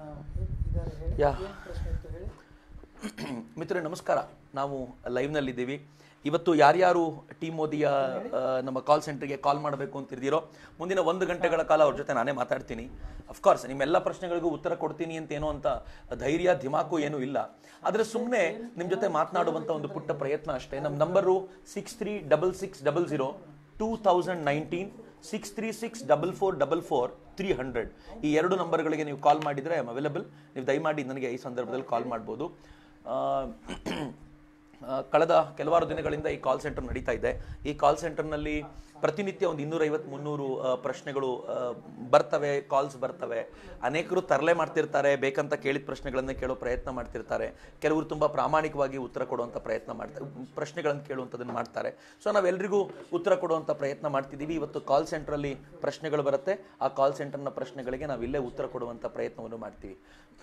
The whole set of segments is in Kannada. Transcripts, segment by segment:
ಇದ್ದಾರೆ ಹೇಳಿ ಯಾ. ಏನ್ ಪ್ರಶ್ನೆ ಇತ್ತು ಹೇಳಿ ಮಿತ್ರರೇ ನಮಸ್ಕಾರ ನಾವು ಲೈವ್ನಲ್ಲಿದ್ದೀವಿ ಇವತ್ತು ಯಾರ್ಯಾರು ಟಿ ಮೋದಿಯ ಆ, ನಮ್ಮ ಕಾಲ್ ಸೆಂಟರ್ಗೆ ಕಾಲ್ ಮಾಡಬೇಕು ಅಂತಿದ್ದೀರೋ ಮುಂದಿನ ಒಂದು ಗಂಟೆಗಳ ಕಾಲ ಅವ್ರ ಜೊತೆ ನಾನೇ ಮಾತಾಡ್ತೀನಿ ಅಫ್ಕೋರ್ಸ್ ನಿಮ್ಮೆಲ್ಲ ಪ್ರಶ್ನೆಗಳಿಗೂ ಉತ್ತರ ಕೊಡ್ತೀನಿ ಅಂತ ಏನೋ ಅಂತ ಧೈರ್ಯ ಧಿಮಾಕು ಏನೂ ಇಲ್ಲ ಆದರೆ ಸುಮ್ಮನೆ ನಿಮ್ಮ ಜೊತೆ ಮಾತನಾಡುವಂಥ ಒಂದು ಪುಟ್ಟ ಪ್ರಯತ್ನ ಅಷ್ಟೇ ನಮ್ಮ number six three double six double zero two thousand nineteen six three six double four double four three hundred ಈ ಎರಡು ನಂಬರ್ಗಳಿಗೆ ನೀವು ಕಾಲ್ ಮಾಡಿದರೆ ಐ ಅವೈಲಬಲ್ ನೀವು ದಯಮಾಡಿ ನನಗೆ ಈ ಸಂದರ್ಭದಲ್ಲಿ ಕಾಲ್ ಮಾಡ್ಬೋದು ಆ, ಆ, ಕಳೆದ ಕೆಲವಾರು ದಿನಗಳಿಂದ ಈ ಕಾಲ್ ಸೆಂಟರ್ ನಡೀತಾ ಇದೆ ಈ ಕಾಲ್ ಸೆಂಟರ್ನಲ್ಲಿ ಪ್ರತಿನಿತ್ಯ ಒಂದು ಇನ್ನೂರೈವತ್ತು ಮುನ್ನೂರು ಆ, ಪ್ರಶ್ನೆಗಳು ಆ, ಬರ್ತವೆ ಕಾಲ್ಸ್ ಬರ್ತವೆ ಅನೇಕರು ತರಲೆ ಮಾಡ್ತಿರ್ತಾರೆ ಬೇಕಂತ ಕೇಳಿದ ಪ್ರಶ್ನೆಗಳನ್ನು ಕೇಳೋ ಪ್ರಯತ್ನ ಮಾಡ್ತಿರ್ತಾರೆ ಕೆಲವರು ತುಂಬ ಪ್ರಾಮಾಣಿಕವಾಗಿ ಉತ್ತರ ಕೊಡುವಂಥ ಪ್ರಯತ್ನ ಮಾಡ್ತಾರೆ ಪ್ರಶ್ನೆಗಳನ್ನು ಕೇಳುವಂಥದ್ದನ್ನು ಮಾಡ್ತಾರೆ ಸೊ ನಾವೆಲ್ಲರಿಗೂ ಉತ್ತರ ಕೊಡುವಂಥ ಪ್ರಯತ್ನ ಮಾಡ್ತಿದ್ದೀವಿ ಇವತ್ತು ಕಾಲ್ ಸೆಂಟ್ರಲ್ಲಿ ಪ್ರಶ್ನೆಗಳು ಬರುತ್ತೆ ಆ ಕಾಲ್ ಸೆಂಟರ್ನ ಪ್ರಶ್ನೆಗಳಿಗೆ ನಾವು ಇಲ್ಲೇ ಉತ್ತರ ಕೊಡುವಂಥ ಪ್ರಯತ್ನವನ್ನು ಮಾಡ್ತೀವಿ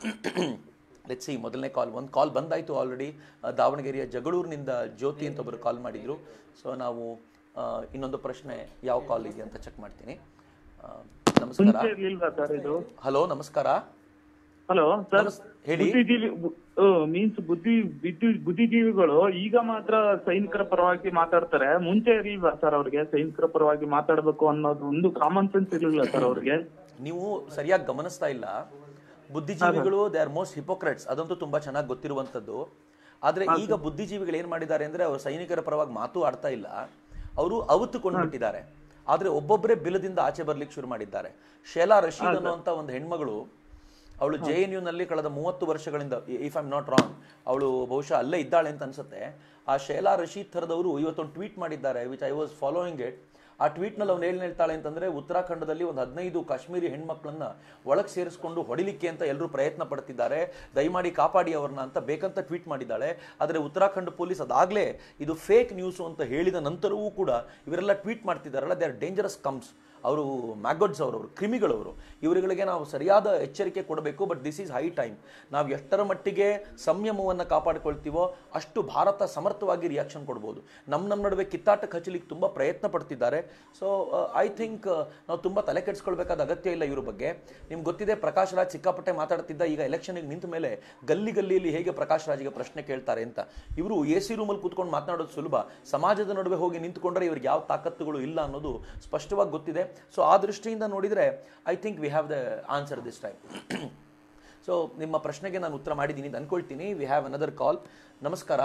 ಲೆಟ್ ಸಿ ಮೊದಲನೇ ಕಾಲ್ ಒಂದು ಕಾಲ್ ಬಂದಾಯಿತು ಆಲ್ರೆಡಿ ದಾವಣಗೆರೆಯ ಜಗಳೂರಿನಿಂದ ಜ್ಯೋತಿ ಅಂತ ಒಬ್ಬರು ಕಾಲ್ ಮಾಡಿದರು ಸೊ ನಾವು ಆ, ಇನ್ನೊಂದು ಪ್ರಶ್ನೆ ಯಾವ ಕಾಲ್ ಇದೆ ಅಂತ ಚೆಕ್ ಮಾಡ್ತೀನಿ ಆ, ನಮಸ್ಕಾರ ಮುಂಚೆ ಇರ್ಲಿಲ್ವಾ ಸರ್ ಇದು ಹಲೋ ನಮಸ್ಕಾರ ಹಲೋ ಸರ್ ನಮಸ್- ಹೇಳಿ. ಬುದ್ಧಿಜೀವಿ ಮೀನ್ಸ್ ಬುದ್ಧಿ ಬುದ್ಧಿ ಬುದ್ಧಿಜೀವಿಗಳು ಈಗ ಮಾತ್ರ ಸೈನಿಕರ ಪರವಾಗಿ ಮಾತಾಡ್ತಾರೆ ಮುಂಚೆ ಇರ್ಲಿಲ್ವಾ ಸರ್ ಅವ್ರಿಗೆ ಸೈನಿಕರ ಪರವಾಗಿ ಮಾತಾಡ್ಬೇಕು ಅನ್ನೋದು ಒಂದು ಕಾಮನ್ ಸೆನ್ಸ್ ಇರ್ಲಿಲ್ಲ ಸರ್ ಅವ್ರಿಗೆ ನೀವು ಸರಿಯಾಗಿ ಗಮನಿಸ್ತಾ ಇಲ್ಲ ಬುದ್ಧಿಜೀವಿಗಳು ದೇ ಆರ್ ಮೋಸ್ಟ್ ಹಿಪೋಕ್ರೆಟ್ಸ್ ಅದಂತೂ ತುಂಬಾ ಚೆನ್ನಾಗಿ ಗೊತ್ತಿರುವಂಥದ್ದು ಆದ್ರೆ ಈಗ ಬುದ್ಧಿಜೀವಿಗಳು ಏನ್ ಮಾಡಿದ್ದಾರೆ ಅಂದ್ರೆ ಅವರು ಸೈನಿಕರ ಪರವಾಗಿ ಮಾತು ಆಡ್ತಾ ಇಲ್ಲ ಅವರು ಅವತ್ತುಕೊಂಡು ಬಿಟ್ಟಿದ್ದಾರೆ ಆದ್ರೆ ಒಬ್ಬೊಬ್ಬರೇ ಬಿಲದಿಂದ ಆಚೆ ಬರ್ಲಿಕ್ಕೆ ಶುರು ಮಾಡಿದ್ದಾರೆ ಶೇಲಾ ರಶೀದ್ ಅನ್ನುವಂತ ಒಂದು ಹೆಣ್ಮಗಳು ಅವಳು ಜೆ ಎನ್ ನಲ್ಲಿ ಕಳೆದ ಮೂವತ್ತು ವರ್ಷಗಳಿಂದ ಇಫ್ ಐಮ್ ನಾಟ್ ರಾಂಗ್ ಅವಳು ಬಹುಶಃ ಅಲ್ಲೇ ಇದ್ದಾಳೆ ಅಂತ ಅನ್ಸುತ್ತೆ ಆ ಶೇಲಾ ರಶೀದ್ ಥರದವರು ಇವತ್ತೊಂದು ಟ್ವೀಟ್ ಮಾಡಿದ್ದಾರೆ which I was following it ಆ ಟ್ವೀಟ್ನಲ್ಲಿ ಅವ್ನು ಏನು ಹೇಳ್ತಾಳೆ ಅಂತಂದ್ರೆ ಉತ್ತರಾಖಂಡದಲ್ಲಿ ಒಂದು ಹದಿನೈದು ಕಾಶ್ಮೀರಿ ಹೆಣ್ಮಕ್ಳನ್ನ ಒಳಗೆ ಸೇರಿಸ್ಕೊಂಡು ಹೊಡಿಲಿಕ್ಕೆ ಅಂತ ಎಲ್ಲರೂ ಪ್ರಯತ್ನ ಪಡ್ತಿದ್ದಾರೆ ದಯಮಾಡಿ ಕಾಪಾಡಿ ಅವ್ರನ್ನ ಅಂತ ಬೇಕಂತ ಟ್ವೀಟ್ ಮಾಡಿದ್ದಾಳೆ ಆದರೆ ಉತ್ತರಾಖಂಡ ಪೊಲೀಸ್ ಅದಾಗಲೇ ಇದು ಫೇಕ್ ನ್ಯೂಸು ಅಂತ ಹೇಳಿದ ನಂತರವೂ ಕೂಡ ಇವರೆಲ್ಲ ಟ್ವೀಟ್ ಮಾಡ್ತಿದ್ದಾರಲ್ಲ ದೇ ಆರ್ ಡೇಂಜರಸ್ ಕಮ್ಸ್ ಅವರು ಮ್ಯಾಗೋಡ್ಸ್ ಅವರು ಅವರು ಕ್ರಿಮಿಗಳವರು ಇವರುಗಳಿಗೆ ನಾವು ಸರಿಯಾದ ಎಚ್ಚರಿಕೆ ಕೊಡಬೇಕು but this is high time ನಾವು ಎಷ್ಟರ ಮಟ್ಟಿಗೆ ಸಂಯಮವನ್ನು ಕಾಪಾಡಿಕೊಳ್ತೀವೋ ಅಷ್ಟು ಭಾರತ ಸಮರ್ಥವಾಗಿ ರಿಯಾಕ್ಷನ್ ಕೊಡ್ಬೋದು ನಮ್ಮ ನಮ್ಮ ನಡುವೆ ಕಿತ್ತಾಟ ಹಚ್ಚಲಿಕ್ಕೆ ತುಂಬ ಪ್ರಯತ್ನ ಪಡ್ತಿದ್ದಾರೆ ಸೊ ಐ ಥಿಂಕ್ ನಾವು ತುಂಬ ತಲೆ ಕೆಡಿಸ್ಕೊಳ್ಬೇಕಾದ ಅಗತ್ಯ ಇಲ್ಲ ಇವ್ರ ಬಗ್ಗೆ ನಿಮ್ಗೆ ಗೊತ್ತಿದೆ ಪ್ರಕಾಶ್ ರಾಜ್ ಸಿಕ್ಕಾಪಟ್ಟೆ ಮಾತಾಡ್ತಿದ್ದ ಈಗ ಎಲೆಕ್ಷನ್ಗೆ ನಿಂತ ಮೇಲೆ ಗಲ್ಲಿ ಗಲ್ಲಿಯಲ್ಲಿ ಹೇಗೆ ಪ್ರಕಾಶ್ ರಾಜ್ಗೆ ಪ್ರಶ್ನೆ ಕೇಳ್ತಾರೆ ಅಂತ ಇವರು ಎ ಸಿ ರೂಮಲ್ಲಿ ಕೂತ್ಕೊಂಡು ಮಾತನಾಡೋದು ಸುಲಭ ಸಮಾಜದ ನಡುವೆ ಹೋಗಿ ನಿಂತ್ಕೊಂಡ್ರೆ ಇವ್ರಿಗೆ ಯಾವ ತಾಕತ್ತುಗಳು ಇಲ್ಲ ಅನ್ನೋದು ಸ್ಪಷ್ಟವಾಗಿ ಗೊತ್ತಿದೆ ಸೊ ಆ ದೃಷ್ಟಿಯಿಂದ ನೋಡಿದರೆ I think we have the answer this time so ನಿಮ್ಮ ಪ್ರಶ್ನೆಗೆ ನಾನು ಉತ್ತರ ಮಾಡಿದ್ದೀನಿ ಅಂತ ಅನ್ಕೊಳ್ತೀನಿ ವಿ ಹ್ಯಾವ್ ಅನದರ್ ಕಾಲ್ ನಮಸ್ಕಾರ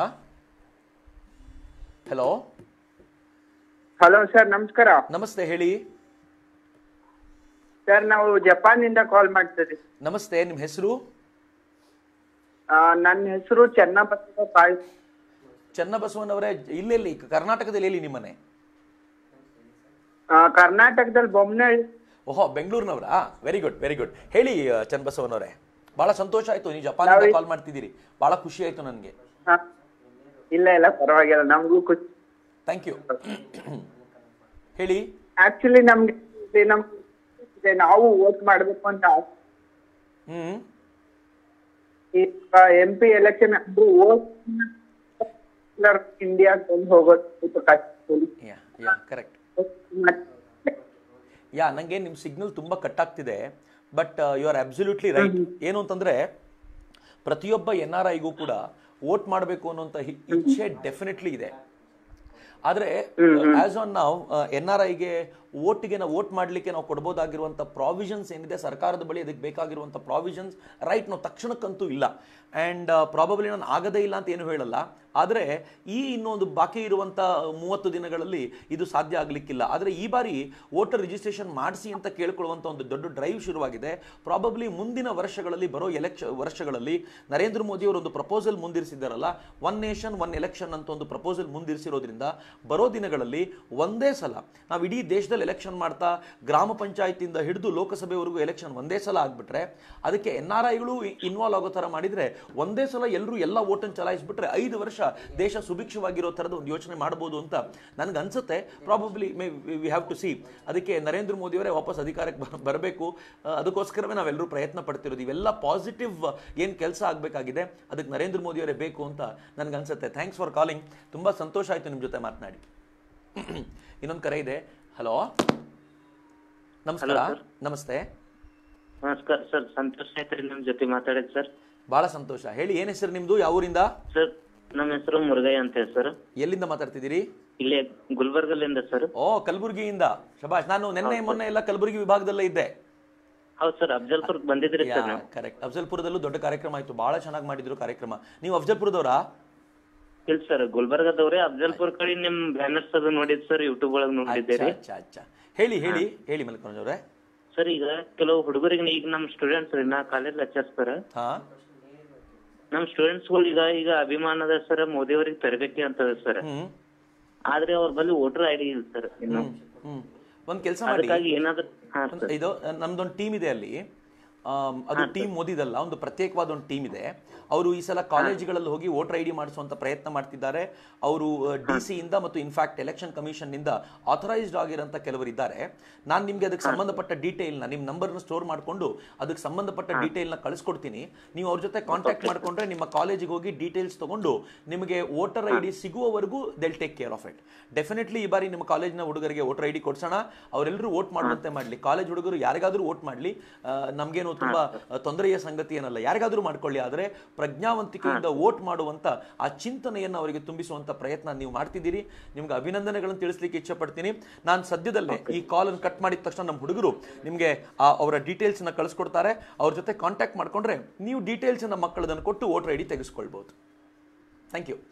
ಹಲೋ ಹಲೋ ಸರ್ ನಮಸ್ಕಾರ ನಮಸ್ತೆ ಹೇಳಿ ಸರ್ ನಾವು ಜಪಾನಿಂದ ಕಾಲ್ ಮಾಡ್ತಿದ್ದೀವಿ ನಮಸ್ತೆ ನಿಮ್ಮ ಹೆಸರು ಆ, ನನ್ನ ಹೆಸರು ಚೆನ್ನಬಸವ ಕಾಳ್ ಚನ್ನಬಸವನವರೇ ಇಲ್ಲೆಲ್ಲಿ ಕರ್ನಾಟಕದಲ್ಲಿ ಎಲ್ಲಿ ನಿಮ್ಮನೆ ಆ, ಕರ್ನಾಟಕದಲ್ಲಿ ಬೊಮ್ಮನಹಳ್ಳಿ ಓಹೋ ಬೆಂಗಳೂರಿನವರಾ ವೆರಿ ಗುಡ್ ವೆರಿ ಗುಡ್ ಹೇಳಿ ಆ, ಚನ್ನಬಸವನವರೇ ಬಹಳ ಸಂತೋಷ ಆಯ್ತು ನೀವು ಜಪಾನಿಂದ ಕಾಲ್ ಮಾಡ್ತಿದ್ದೀರಿ ಬಹಳ ಖುಷಿ ಆಯ್ತು ನನಗೆ ಹಾ. ಇಲ್ಲ ಇಲ್ಲ ಪರವಾಗಿಲ್ಲ ನಮಗೂ ಖುಷಿ ಥ್ಯಾಂಕ್ ಯು ಹೇಳಿ ಆಕ್ಚುಲಿ ನಮ್ಗೆ ಇದೆ, ನಮ್ ಇದೆ, ನಾವು ವೋಟ್ ಮಾಡ್ಬೇಕು ಅಂತ ಆಸೆ. ಹ್ಮ್ ಈಗ M P election vote India ಹೋಗೋದು ಸ್ವಲ್ಪ ಕಷ್ಟ. ಯಾ ಯಾ ಕರೆಕ್ಟ್ ಯಾ ನಂಗೆ ನಿಮ್ಮ ಸಿಗ್ನಲ್ ತುಂಬ ಕಟ್ ಆಗ್ತಿದೆ but you are absolutely right ಏನು ಅಂತಂದ್ರೆ ಪ್ರತಿಯೊಬ್ಬ ಎನ್ ಆರ್ ಐಗೂ ಕೂಡ ವೋಟ್ ಮಾಡಬೇಕು ಅನ್ನೋಂಥ ಹಿ- ಇಚ್ಛೆ ಡೆಫಿನೆಟ್ಲಿ ಇದೆ ಆದರೆ ಆಸ್ ಆನ್ ನಾವು ಎನ್ ಆರ್ ಐಗೆ ವೋಟಿಗೆ ನಾವು ವೋಟ್ ಮಾಡಲಿಕ್ಕೆ ನಾವು ಕೊಡ್ಬೋದಾಗಿರುವಂಥ ಪ್ರಾವಿಷನ್ಸ್ ಏನಿದೆ ಸರ್ಕಾರದ ಬಳಿ ಅದಕ್ಕೆ ಬೇಕಾಗಿರುವಂಥ ಪ್ರಾವಿಷನ್ಸ್ ರೈಟ್ ನಾವು ತಕ್ಷಣಕ್ಕಂತೂ ಇಲ್ಲ ಆ್ಯಂಡ್ ಪ್ರಾಬಬ್ಲಿ ನಾನು ಆಗದೇ ಇಲ್ಲ ಅಂತ ಏನು ಹೇಳಲ್ಲ ಆದರೆ ಈ ಇನ್ನೊಂದು ಬಾಕಿ ಇರುವಂಥ ಮೂವತ್ತು ದಿನಗಳಲ್ಲಿ ಇದು ಸಾಧ್ಯ ಆಗಲಿಕ್ಕಿಲ್ಲ ಆದರೆ ಈ ಬಾರಿ ವೋಟರ್ ರಿಜಿಸ್ಟ್ರೇಷನ್ ಮಾಡಿಸಿ ಅಂತ ಕೇಳ್ಕೊಳ್ಳುವಂಥ ಒಂದು ದೊಡ್ಡ ಡ್ರೈವ್ ಶುರುವಾಗಿದೆ ಪ್ರಾಬಬ್ಲಿ ಮುಂದಿನ ವರ್ಷಗಳಲ್ಲಿ ಬರೋ ಎಲೆಕ್ಷ ವರ್ಷಗಳಲ್ಲಿ ನರೇಂದ್ರ ಮೋದಿ ಅವರು ಒಂದು ಪ್ರಪೋಸಲ್ ಮುಂದಿರಿಸಿದ್ದಾರಲ್ಲ ಒನ್ ನೇಷನ್ ಒನ್ ಎಲೆಕ್ಷನ್ ಅಂತ ಒಂದು ಪ್ರಪೋಸಲ್ ಮುಂದಿರಿಸಿರೋದ್ರಿಂದ ಬರೋ ದಿನಗಳಲ್ಲಿ ಒಂದೇ ಸಲ ನಾವು ಇಡೀ ದೇಶದಲ್ಲಿ ಎಲೆಕ್ಷನ್ ಮಾಡ್ತಾ ಗ್ರಾಮ ಪಂಚಾಯತಿಯಿಂದ ಹಿಡಿದು ಲೋಕಸಭೆವರೆಗೂ ಎಲೆಕ್ಷನ್ ಒಂದೇ ಸಲ ಆಗ್ಬಿಟ್ರೆ ಅದಕ್ಕೆ ಎನ್ ಆರ್ ಐಗಳು ಇನ್ವಾಲ್ವ್ ಆಗೋ ಥರ ಮಾಡಿದರೆ ಒಂದೇ ಸಲ ಎಲ್ಲರೂ ಎಲ್ಲ ಓಟನ್ನು ಚಲಾಯಿಸ್ಬಿಟ್ರೆ ಐದು ವರ್ಷ ದೇಶ ಸುಭಿಕ್ಷವಾಗಿರೋ ಥರದ ಒಂದು ಯೋಚನೆ ಮಾಡ್ಬೋದು ಅಂತ ನನಗೆ ಅನ್ಸುತ್ತೆ probably may we have to see ಅದಕ್ಕೆ ನರೇಂದ್ರ ಮೋದಿಯವರೇ ವಾಪಸ್ ಅಧಿಕಾರಕ್ಕೆ ಬ- ಬರಬೇಕು ಆ, ಅದಕ್ಕೋಸ್ಕರವೇ ನಾವೆಲ್ಲರೂ ಪ್ರಯತ್ನ ಪಡ್ತಿರೋದು ಇವೆಲ್ಲ ಪಾಸಿಟಿವ್ ಏನು ಕೆಲಸ ಆಗಬೇಕಾಗಿದೆ ಅದಕ್ಕೆ ನರೇಂದ್ರ ಮೋದಿಯವರೇ ಬೇಕು ಅಂತ ನನಗೆ ಅನ್ಸುತ್ತೆ ಥ್ಯಾಂಕ್ಸ್ ಫಾರ್ ಕಾಲಿಂಗ್ ತುಂಬ ಸಂತೋಷ ಆಯಿತು ನಿಮ್ಮ ಜೊತೆ ಮಾತನಾಡಿ ಇನ್ನೊಂದು ಕರೆ ಇದೆ ಹಲೋ ನಮಸ್ಕಾರ ನಮಸ್ತೆ ನಮಸ್ಕಾರ ಸರ್ ಸಂತೋಷ ಆಯ್ತ್ರಿ ನಿಮ್ ಜೊತೆ ಮಾತಾಡಿದ್ ಸರ್ ಬಹಳ ಸಂತೋಷ ಹೇಳಿ ಏನ್ ಹೆಸರು ನಿಮ್ದು ಯಾವ ಊರಿಂದ ಸರ್ ನಮ್ಮ ಹೆಸರು ಮುರುಗಯ್ಯ ಅಂತ ಹೇಳಿ ಸರ್ ಎಲ್ಲಿಂದ ಮಾತಾಡ್ತಿದ್ದೀರಿ ಇಲ್ಲೇ ಗುಲ್ಬರ್ಗಲ್ಲಿಂದ ಸರ್ ಓ ಕಲಬುರಗಿಯಿಂದ ಶಬಾಷ್ ನಾನು ನಿನ್ನೆ ಮೊನ್ನೆ ಎಲ್ಲ ಕಲಬುರಗಿ ವಿಭಾಗದಲ್ಲೇ ಇದ್ದೆ ಹೌದ್ ಸರ್ ಅಫ್ಜಲ್ಪುರ್ ಬಂದಿದ್ರಿ ಸರ್ ನೀವು ಕರೆಕ್ಟ್ ಅಫ್ಜಲ್ಪುರದಲ್ಲೂ ದೊಡ್ಡ ಕಾರ್ಯಕ್ರಮ ಆಯ್ತು ಬಹಳ ಚೆನ್ನಾಗಿ ಮಾಡಿದ್ರು ಕಾರ್ಯಕ್ರಮ ನೀವು ಅಫ್ಜಲ್ಪುರದವರಾ ಇಲ್ಲ ಸರ್ ಗುಲ್ಬರ್ಗದವ್ರೆ ಅಫ್ಜಲ್ಪುರ್ ಕಡೆ ನಿಮ್ ಬ್ಯಾನರ್ಸ್ ಅದು ನೋಡಿದ್ ಸರ್ ಯೂಟ್ಯೂಬ್ ಒಳಗ್ ನೋಡಿದ್ದೀರಿ ಅಚ್ಚಾ ಅಚ್ಚಾ ಹೇಳಿ ಹೇಳಿ ಹೇಳಿ ಮಲ್ಕನೋಜ್ ಅವರೇ ಸರ್ ಈಗ ಕೆಲವು ಹುಡುಗರಿಗೆ ಈಗ ನಮ್ ಸ್ಟೂಡೆಂಟ್ಸ್ ರೀ ನಾ ಕಾಲೇಜ್ ಲೆಕ್ಚರ್ ಸರ್ ಹಾ ನಮ್ ಸ್ಟೂಡೆಂಟ್ಸ್ ಗಳು ಈಗ ಈಗ ಅಭಿಮಾನದ ಸರ್ ಮೋದಿ ಅವರಿಗೆ ತರಬೇತಿ ಅಂತದ ಸರ್ ಹ್ಮ್ ಆದ್ರೆ ಅವ್ರ ಬಳಿ ವೋಟರ್ ಐಡಿ ಇಲ್ಲ ಸರ್ ಇನ್ನು ಹ್ಮ್ ಒಂದ್ ಕೆಲಸ ಮಾಡಿ ಅದಕ್ಕಾಗಿ ಏನಾದ್ರು ಹಾ ಒಂದ್- ಇದು ನಮ್ದೊಂದು ಟೀಮ್ ಇದೆ ಅಲ್ಲಿ ಆಮ್, ಅದು ಟೀಮ್ ಮೋದಿದಲ್ಲ ಒಂದು ಪ್ರತ್ಯೇಕವಾದ ಒಂದು ಟೀಮ್ ಇದೆ ಅವರು ಈ ಸಲ ಕಾಲೇಜುಗಳಲ್ಲಿ ಹೋಗಿ ವೋಟರ್ ಐ ಡಿ ಮಾಡಿಸುವಂತ ಪ್ರಯತ್ನ ಮಾಡ್ತಿದ್ದಾರೆ ಅವರು ಡಿ ಸಿ ಇಂದ ಮತ್ತು ಇನ್ಫ್ಯಾಕ್ಟ್ ಎಲೆಕ್ಷನ್ ಕಮಿಷನ್ ನಿಂದ ಆಥರೈಸ್ಡ್ ಆಗಿರೋಂಥ ಕೆಲವರು ಇದ್ದಾರೆ ನಾನು ನಿಮ್ಗೆ ಅದಕ್ಕೆ ಸಂಬಂಧಪಟ್ಟ ಡೀಟೇಲ್ನ ನಿಮ್ಮ ನಂಬರ್ನ ಸ್ಟೋರ್ ಮಾಡಿಕೊಂಡು ಅದಕ್ಕೆ ಸಂಬಂಧಪಟ್ಟ ಡೀಟೇಲ್ನ ಕಳಿಸ್ಕೊಡ್ತೀನಿ ನೀವು ಅವ್ರ ಜೊತೆ ಕಾಂಟ್ಯಾಕ್ಟ್ ಮಾಡ್ಕೊಂಡ್ರೆ ನಿಮ್ಮ ಕಾಲೇಜಿಗೆ ಹೋಗಿ ಡೀಟೇಲ್ಸ್ ತಗೊಂಡು ನಿಮಗೆ ವೋಟರ್ ಐ ಡಿ ಸಿಗುವವರೆಗೂ they'll take care of it definitely ಈ ಬಾರಿ ನಿಮ್ಮ ಕಾಲೇಜಿನ ಹುಡುಗರಿಗೆ ವೋಟರ್ ಐ ಡಿ ಕೊಡ್ಸೋಣ ಅವರೆಲ್ಲರೂ ವೋಟ್ ಮಾಡುವಂತೆ ಮಾಡಲಿ ಕಾಲೇಜ್ ಹುಡುಗರು ಯಾರಿಗಾದ್ರೂ ವೋಟ್ ಮಾಡಲಿ ನಮಗೇನು ತುಂಬಾ ಆ, ತೊಂದರೆಯ ಸಂಗತಿ ಏನಲ್ಲ ಯಾರಿಗಾದ್ರೂ ಮಾಡ್ಕೊಳ್ಳಿ ಆದರೆ ಪ್ರಜ್ಞಾವಂತಿಕೆಯಿಂದ ವೋಟ್ ಮಾಡುವಂತ ಆ ಚಿಂತನೆಯನ್ನು ಅವರಿಗೆ ತುಂಬಿಸುವಂತ ಪ್ರಯತ್ನ ನೀವು ಮಾಡ್ತಿದ್ದೀರಿ ನಿಮ್ಗೆ ಅಭಿನಂದನೆಗಳನ್ನು ತಿಳಿಸ್ಲಿಕ್ಕೆ ಇಚ್ಛಪಡ್ತೀನಿ ನಾನು ಸದ್ಯದಲ್ಲೇ ಈ ಕಾಲ್ ಅನ್ನು ಕಟ್ ಮಾಡಿದ ತಕ್ಷಣ ನಮ್ಮ ಹುಡುಗರು ನಿಮಗೆ ಆ ಅವರ ಡೀಟೇಲ್ಸ್ ನ ಕಳಿಸ್ಕೊಡ್ತಾರೆ ಅವ್ರ ಜೊತೆ ಕಾಂಟ್ಯಾಕ್ಟ್ ಮಾಡ್ಕೊಂಡ್ರೆ ನೀವು ಡೀಟೇಲ್ಸ್ ನಮ್ಮ ಮಕ್ಕಳದನ್ನು ಕೊಟ್ಟು ವೋಟರ್ ಐ ಡಿ ತೆಗೆಸ್ಕೊಳ್ಬಹುದು ಥ್ಯಾಂಕ್ ಯು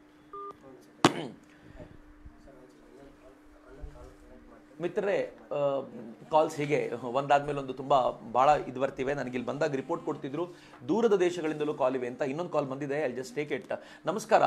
ಮಿತ್ರರೇ ಕಾಲ್ಸ್ ಹೀಗೆ ಒಂದಾದ್ಮೇಲೆ ಒಂದು ತುಂಬಾ ಬಹಳ ಇದು ಬರ್ತಿವೆ ನನಗೆ ಇಲ್ಲಿ ಬಂದಾಗ ರಿಪೋರ್ಟ್ ಕೊಡ್ತಿದ್ರು ದೂರದ ದೇಶಗಳಿಂದಲೂ ಕಾಲ್ ಇವೆ ಅಂತ ಇನ್ನೊಂದು ಕಾಲ್ ಬಂದಿದೆ ಐ ಜಸ್ಟ್ ಟೇಕ್ ಇಟ್ ನಮಸ್ಕಾರ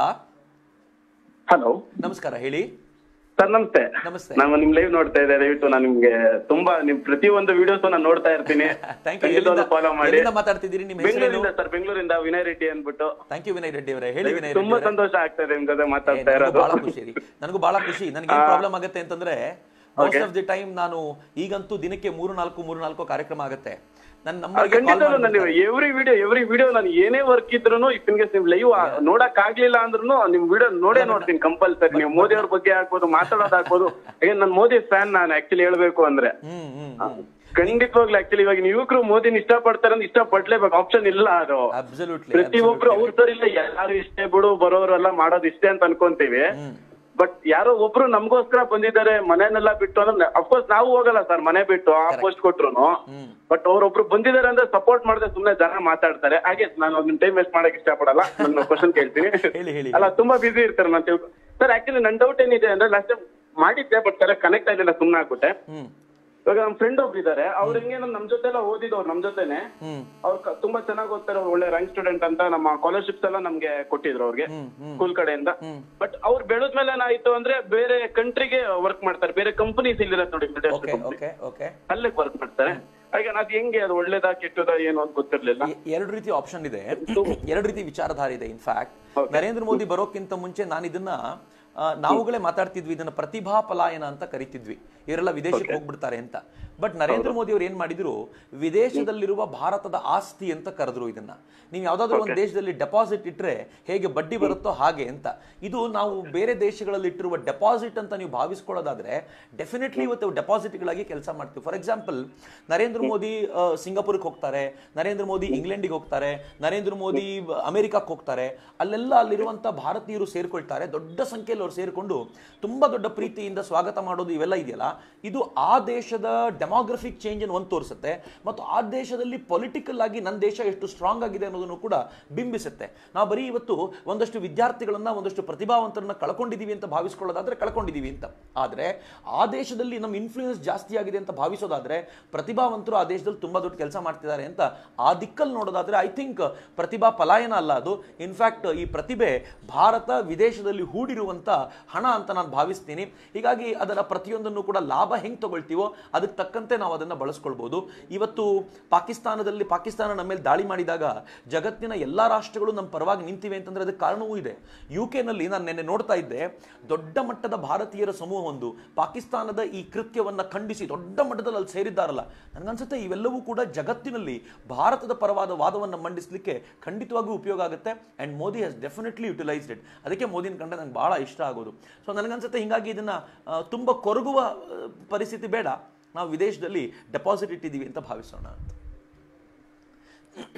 ಹಲೋ ನಮಸ್ಕಾರ ಹೇಳಿ ಸರ್ ನಮಸ್ತೆ ನಮಸ್ತೆ. ನಾನು ನಿಮ್ ಲೈವ್ ನೋಡ್ತಾ ಇದ್ದೆ ದಯವಿಟ್ಟು ನಾನು ನಿಮ್ಗೆ ತುಂಬಾ ನಿಮ್ ಪ್ರತಿಯೊಂದು ವಿಡಿಯೋಸ್ ನಾನು ನೋಡ್ತಾ ಇರ್ತೀನಿ ಥ್ಯಾಂಕ್ ಯು ಫಾಲೋ ಮಾಡಿ ಎಲ್ಲಿಂದ ಮಾತಾಡ್ತಿದ್ದೀರಿ ನಿಮ್ಮ ಹೆಸರೇನು ಬೆಂಗಳೂರಿಂದ ಸರ್ ಬೆಂಗಳೂರಿಂದ ವಿನಯ್ ರೆಡ್ಡಿ ಅನ್ಬಿಟ್ಟು ಥ್ಯಾಂಕ್ ಯು ವಿನಯ್ ರೆಡ್ಡಿ ಅವರೇ ಹೇಳಿ ವಿನಯ್ ರೆಡ್ಡಿ ತುಂಬಾ ಅವರೇ ಸಂತೋಷ ಆಗ್ತಾ ಇದೆ ನಿಮ್ ಜೊತೆ ಏ, ಮಾತಾಡ್ತಾ ನನಗೂ ಇರೋದು ಬಹಳ ಖುಷಿ ರೀ ನನಗೂ ಬಹಳ ಖುಷಿ ನನಗೆ ಏನ್ ಪ್ರಾಬ್ಲಮ್ ಆಗುತ್ತೆ ಅಂತಂದ್ರೆ ಮೋಸ್ಟ್ ಆಫ್ ದಿ ಟೈಮ್ ನಾನು ಈಗಂತೂ ದಿನಕ್ಕೆ ಮೂರು ನಾಲ್ಕು ಮೂರು ನಾಲ್ಕು ಕಾರ್ಯಕ್ರಮ ಆಗುತ್ತೆ ನನ್ನ ನಂಬರ್ಗೆ ಕಾಲ್ ಖಂಡಿತ ನಾನು ಎವ್ರಿ ವಿಡಿಯೋ ಎವ್ರಿ ವಿಡಿಯೋ ನಾನು ಏನೇ ವರ್ಕ್ ಇದ್ರು ಇಫಿನ್ಗೆ ನೀವು ಲೈವ್ ನೋಡಕ್ ಆಗ್ಲಿಲ್ಲ ಅಂದ್ರೂ ನಿಮ್ ವಿಡಿಯೋ ನೋಡೇ ನೋಡ್ತೀನಿ ಕಂಪಲ್ಸರಿ ನೀವು ಮೋದಿ ಅವ್ರ ಬಗ್ಗೆ ಆಗ್ಬೋದು ಮಾತಾಡೋದಾಗ್ಬೋದು ಹಾಗೆ ನಾನು ಮೋದಿ ಫ್ಯಾನ್ ನಾನು ಆಕ್ಚುಲಿ ಹೇಳ್ಬೇಕು ಅಂದ್ರೆ ಹ್ಮ್ ಹ್ಮ್ ಖಂಡಿತವಾಗ್ಲೂ ಆಕ್ಚುಲಿ ಇವಾಗ ಯುವಕರು ಮೋದಿನ ಇಷ್ಟಪಡ್ತಾರೆ ಅಂದ್ರೆ ಇಷ್ಟಪಡ್ಲೇಬೇಕು ಆಪ್ಷನ್ ಇಲ್ಲ ಅದು ಅಬ್ಸಲ್ಯೂಟ್ಲಿ ಪ್ರತಿಯೊಬ್ರು ಅವ್ರ ಸರ್ ಇಲ್ಲ ಯಾರು ಇಷ್ಟೇ ಬಿಡು ಬರೋರೆಲ್ಲ ಮಾಡೋದು ಇಷ್ಟೇ ಅಂತ ಅನ್ಕೊಂತೀವಿ ಬಟ್ ಯಾರೋ ಒಬ್ರು ನಮಗೋಸ್ಕರ ಬಂದಿದ್ದಾರೆ ಮನೆನೆಲ್ಲ ಬಿಟ್ಟು ಅಂದ್ರೆ ಅಫ್ಕೋರ್ಸ್ ನಾವು ಹೋಗಲ್ಲ ಸರ್ ಮನೆ ಬಿಟ್ಟು ಆ ಪೋಸ್ಟ್ ಕೊಟ್ರು ಬಟ್ ಅವ್ರೊಬ್ರು ಬಂದಿದ್ದಾರೆ ಅಂದ್ರೆ ಸಪೋರ್ಟ್ ಮಾಡಿದ್ರೆ ಸುಮ್ನೆ ಜನ ಮಾತಾಡ್ತಾರೆ ಹಾಗೆ ನಾನು ಒಂದ್ ಟೈಮ್ ವೇಸ್ಟ್ ಮಾಡಕ್ ಇಷ್ಟಪಡಲ್ಲ ನನ್ನ ಕ್ವಶನ್ ಕೇಳ್ತೀನಿ ಹೇಳಿ, ಹೇಳಿ. ಅಲ್ಲ ತುಂಬಾ ಬಿಸಿ ಇರ್ತಾರೆ ನಾನು ತಿಳ್ಕೊ ಸರ್ ಆಕ್ಚುಲಿ ನನ್ ಡೌಟ್ ಏನಿದೆ ಅಂದ್ರೆ ಲಾಸ್ಟ್ ಟೈಮ್ ಮಾಡಿದ್ದೆ ಬಟ್ ಕರೆಕ್ಟ್ ಕನೆಕ್ಟ್ ಆಗಿಲ್ಲ ಸುಮ್ನೆ ಆಗ್ಬಿಟ್ಟೆ ಹ್ಮ್ ಇವಾಗ ನಮ್ ಫ್ರೆಂಡ್ ಒಬ್ರು ಇದಾರೆ ಅವ್ರ ಹೆಂಗೆ ನಮ್ ನಮ್ ಜೊತೆ ಎಲ್ಲ ಓದಿದವ್ರು ನಮ್ ಜೊತೆನೆ ಹ್ಮ್ ಅವ್ರು ಕ- ತುಂಬಾ ಚೆನ್ನಾಗಿ ಓದ್ತಾರೆ ಅವ್ರು ಒಳ್ಳೆ ರ್ಯಾಂಕ್ ಸ್ಟೂಡೆಂಟ್ ಅಂತ ನಮ್ಮ ಸ್ಕಾಲರ್ಶಿಪ್ಸ್ ಎಲ್ಲ ನಮ್ಗೆ ಕೊಟ್ಟಿದ್ರು ಅವ್ರಿಗೆ ಸ್ಕೂಲ್ ಕಡೆಯಿಂದ ಬಟ್ ಅವ್ರು ಬೆಳೆದ್ಮೇಲೆ ಏನಾಯ್ತು ಅಂದ್ರೆ ಬೇರೆ ಕಂಟ್ರಿಗೆ ವರ್ಕ್ ಮಾಡ್ತಾರೆ ಬೇರೆ ಕಂಪನೀಸ್ ಇಲ್ಲಿರತ್ತೆ ನೋಡಿ ಓಕೆ ಓಕೆ ಓಕೆ ಅಲ್ಲೇ ವರ್ಕ್ ಮಾಡ್ತಾರೆ ಹಾಗೆ ಅದ್ ಹೆಂಗೆ ಅದು ಒಳ್ಳೇದಾ ಕೆಟ್ಟದಾ ಏನು ಅಂತ ಗೊತ್ತಿರ್ಲಿಲ್ಲ ಎ- ಎರಡು ರೀತಿ ಆಪ್ಷನ್ ಇದೆ ಎರಡು ರೀತಿ ವಿಚಾರಧಾರೆ ಇದೆ ಇನ್ಫ್ಯಾಕ್ಟ್ ನರೇಂದ್ರ ಮೋದಿ ಬರೋಕ್ಕಿಂತ ಮುಂಚೆ ನಾನು ಇದನ್ನ ಆ, ನಾವುಗಳೇ ಮಾತಾಡ್ತಿದ್ವಿ ಇದನ್ನ ಪ್ರತಿಭಾ ಪಲಾಯನ ಅಂತ ಕರಿತಿದ್ವಿ ಇವರೆಲ್ಲ ವಿದೇಶಕ್ಕೆ ಹೋಗ್ಬಿಡ್ತಾರೆ ಅಂತ ಬಟ್ ನರೇಂದ್ರ ಮೋದಿ ಅವ್ರು ಏನ್ ಮಾಡಿದ್ರು ವಿದೇಶದಲ್ಲಿರುವ ಭಾರತದ ಆಸ್ತಿ ಅಂತ ಕರೆದ್ರು ಇದನ್ನ ನೀವು ಯಾವ್ದಾದ್ರು ಒಂದು ದೇಶದಲ್ಲಿ ಡೆಪಾಸಿಟ್ ಇಟ್ರೆ ಹೇಗೆ ಬಡ್ಡಿ ಬರುತ್ತೋ ಹಾಗೆ ಅಂತ ಇದು ನಾವು ಬೇರೆ ದೇಶಗಳಲ್ಲಿ ಇಟ್ಟಿರುವ ಡೆಪಾಸಿಟ್ ಅಂತ ನೀವು ಭಾವಿಸ್ಕೊಳ್ಳೋದಾದ್ರೆ ಡೆಫಿನೆಟ್ಲಿ ಇವತ್ತು ಡೆಪಾಸಿಟ್ಗಳಾಗಿ ಕೆಲಸ ಮಾಡ್ತೀವಿ ಫಾರ್ ಎಕ್ಸಾಂಪಲ್ ನರೇಂದ್ರ ಮೋದಿ ಆ, ಸಿಂಗಾಪುರ್ಗೆ ಹೋಗ್ತಾರೆ ನರೇಂದ್ರ ಮೋದಿ ಇಂಗ್ಲೆಂಡಿಗೆ ಹೋಗ್ತಾರೆ ನರೇಂದ್ರ ಮೋದಿ ಅಮೆರಿಕಕ್ಕೆ ಹೋಗ್ತಾರೆ ಅಲ್ಲೆಲ್ಲ ಅಲ್ಲಿರುವಂತ ಭಾರತೀಯರು ಸೇರ್ಕೊಳ್ತಾರೆ ದೊಡ್ಡ ಸಂಖ್ಯೆಯಲ್ಲಿ ಅವ್ರು ಸೇರ್ಕೊಂಡು ತುಂಬಾ ದೊಡ್ಡ ಪ್ರೀತಿಯಿಂದ ಸ್ವಾಗತ ಮಾಡೋದು ಇವೆಲ್ಲ ಇದೆಯಲ್ಲ ಇದು ಆ ದೇಶದ ಡೆಮೋಗ್ರಫಿಕ್ ಚೇಂಜ್ ಅನ್ನು ಒಂದು ತೋರಿಸುತ್ತೆ ಮತ್ತು ಆ ದೇಶದಲ್ಲಿ ಪೊಲಿಟಿಕಲ್ ಆಗಿ ನನ್ನ ದೇಶ ಎಷ್ಟು ಸ್ಟ್ರಾಂಗ್ ಆಗಿದೆ ಅನ್ನೋದನ್ನು ಕೂಡ ಬಿಂಬಿಸುತ್ತೆ ನಾವು ಬರೀ ಇವತ್ತು ಒಂದಷ್ಟು ವಿದ್ಯಾರ್ಥಿಗಳನ್ನ ಒಂದಷ್ಟು ಪ್ರತಿಭಾವಂತರನ್ನ ಕಳ್ಕೊಂಡಿದೀವಿ ಅಂತ ಭಾವಿಸ್ಕೊಳ್ಳೋದಾದ್ರೆ ಕಳ್ಕೊಂಡಿದೀವಿ ಅಂತ ಆದ್ರೆ ಆ ದೇಶದಲ್ಲಿ ನಮ್ಮ ಇನ್ಫ್ಲೂಯೆನ್ಸ್ ಜಾಸ್ತಿ ಆಗಿದೆ ಅಂತ ಭಾವಿಸೋದಾದ್ರೆ ಪ್ರತಿಭಾವಂತರು ಆ ದೇಶದಲ್ಲಿ ತುಂಬಾ ದೊಡ್ಡ ಕೆಲಸ ಮಾಡ್ತಿದ್ದಾರೆ ಅಂತ ಆ ದಿಕ್ಕಲ್ಲಿ ನೋಡೋದಾದ್ರೆ ಐ ಥಿಂಕ್ ಪ್ರತಿಭಾ ಪಲಾಯನ ಅಲ್ಲ ಅದು ಇನ್ಫ್ಯಾಕ್ಟ್ ಈ ಪ್ರತಿಭೆ ಭಾರತ ವಿದೇಶದಲ್ಲಿ ಹೂಡಿರುವಂತ ಹಣ ಅಂತ ನಾನು ಭಾವಿಸ್ತೀನಿ ಹೀಗಾಗಿ ಅದರ ಪ್ರತಿಯೊಂದನ್ನು ಕೂಡ ಲಾಭ ಹೆಂಗ್ ತಗೊಳ್ತೀವೋ ಅದಕ್ಕೆ ತಕ್ಕಂತೆ ನಾವು ಅದನ್ನ ಬಳಸ್ಕೊಳ್ಬಹುದು ಇವತ್ತು ಪಾಕಿಸ್ತಾನದಲ್ಲಿ ಪಾಕಿಸ್ತಾನ ನಮ್ಮ ಮೇಲೆ ದಾಳಿ ಮಾಡಿದಾಗ ಜಗತ್ತಿನ ಎಲ್ಲಾ ರಾಷ್ಟ್ರಗಳು ನಮ್ಮ ಪರವಾಗಿ ನಿಂತಿವೆ ಅಂತಂದ್ರೆ ಅದಕ್ಕೆ ಕಾರಣವೂ ಇದೆ ಯು ನಲ್ಲಿ ನಾನು ನಿನ್ನೆ ನೋಡ್ತಾ ಇದ್ದೆ ದೊಡ್ಡ ಮಟ್ಟದ ಭಾರತೀಯರ ಸಮೂಹವೊಂದು ಪಾಕಿಸ್ತಾನದ ಈ ಕೃತ್ಯವನ್ನ ಖಂಡಿಸಿ ದೊಡ್ಡ ಮಟ್ಟದಲ್ಲಿ ಅಲ್ಲಿ ಸೇರಿದ್ದಾರಲ್ಲ ನನಗನ್ಸುತ್ತೆ ಇವೆಲ್ಲವೂ ಕೂಡ ಜಗತ್ತಿನಲ್ಲಿ ಭಾರತದ ಪರವಾದ ವಾದವನ್ನು ಮಂಡಿಸಲಿಕ್ಕೆ ಖಂಡಿತವಾಗೂ ಉಪಯೋಗ ಆಗುತ್ತೆ and Modi has definitely utilised it ಅದಕ್ಕೆ ಮೋದಿನ ಕಂಡ್ರೆ ನಂಗೆ ಬಹಳ ಇಷ್ಟ ಆಗೋದು ಸೊ ನನಗನ್ಸುತ್ತೆ ಹಿಂಗಾಗಿ ಇದನ್ನ ಆ, ತುಂಬಾ ಕೊರಗುವ ಆ, ಪರಿಸ್ಥಿತಿ ಬೇಡ ನಾವು ವಿದೇಶದಲ್ಲಿ ಡೆಪಾಸಿಟ್ ಇಟ್ಟಿದ್ದೀವಿ ಅಂತ ಭಾವಿಸೋಣ ಅಂತ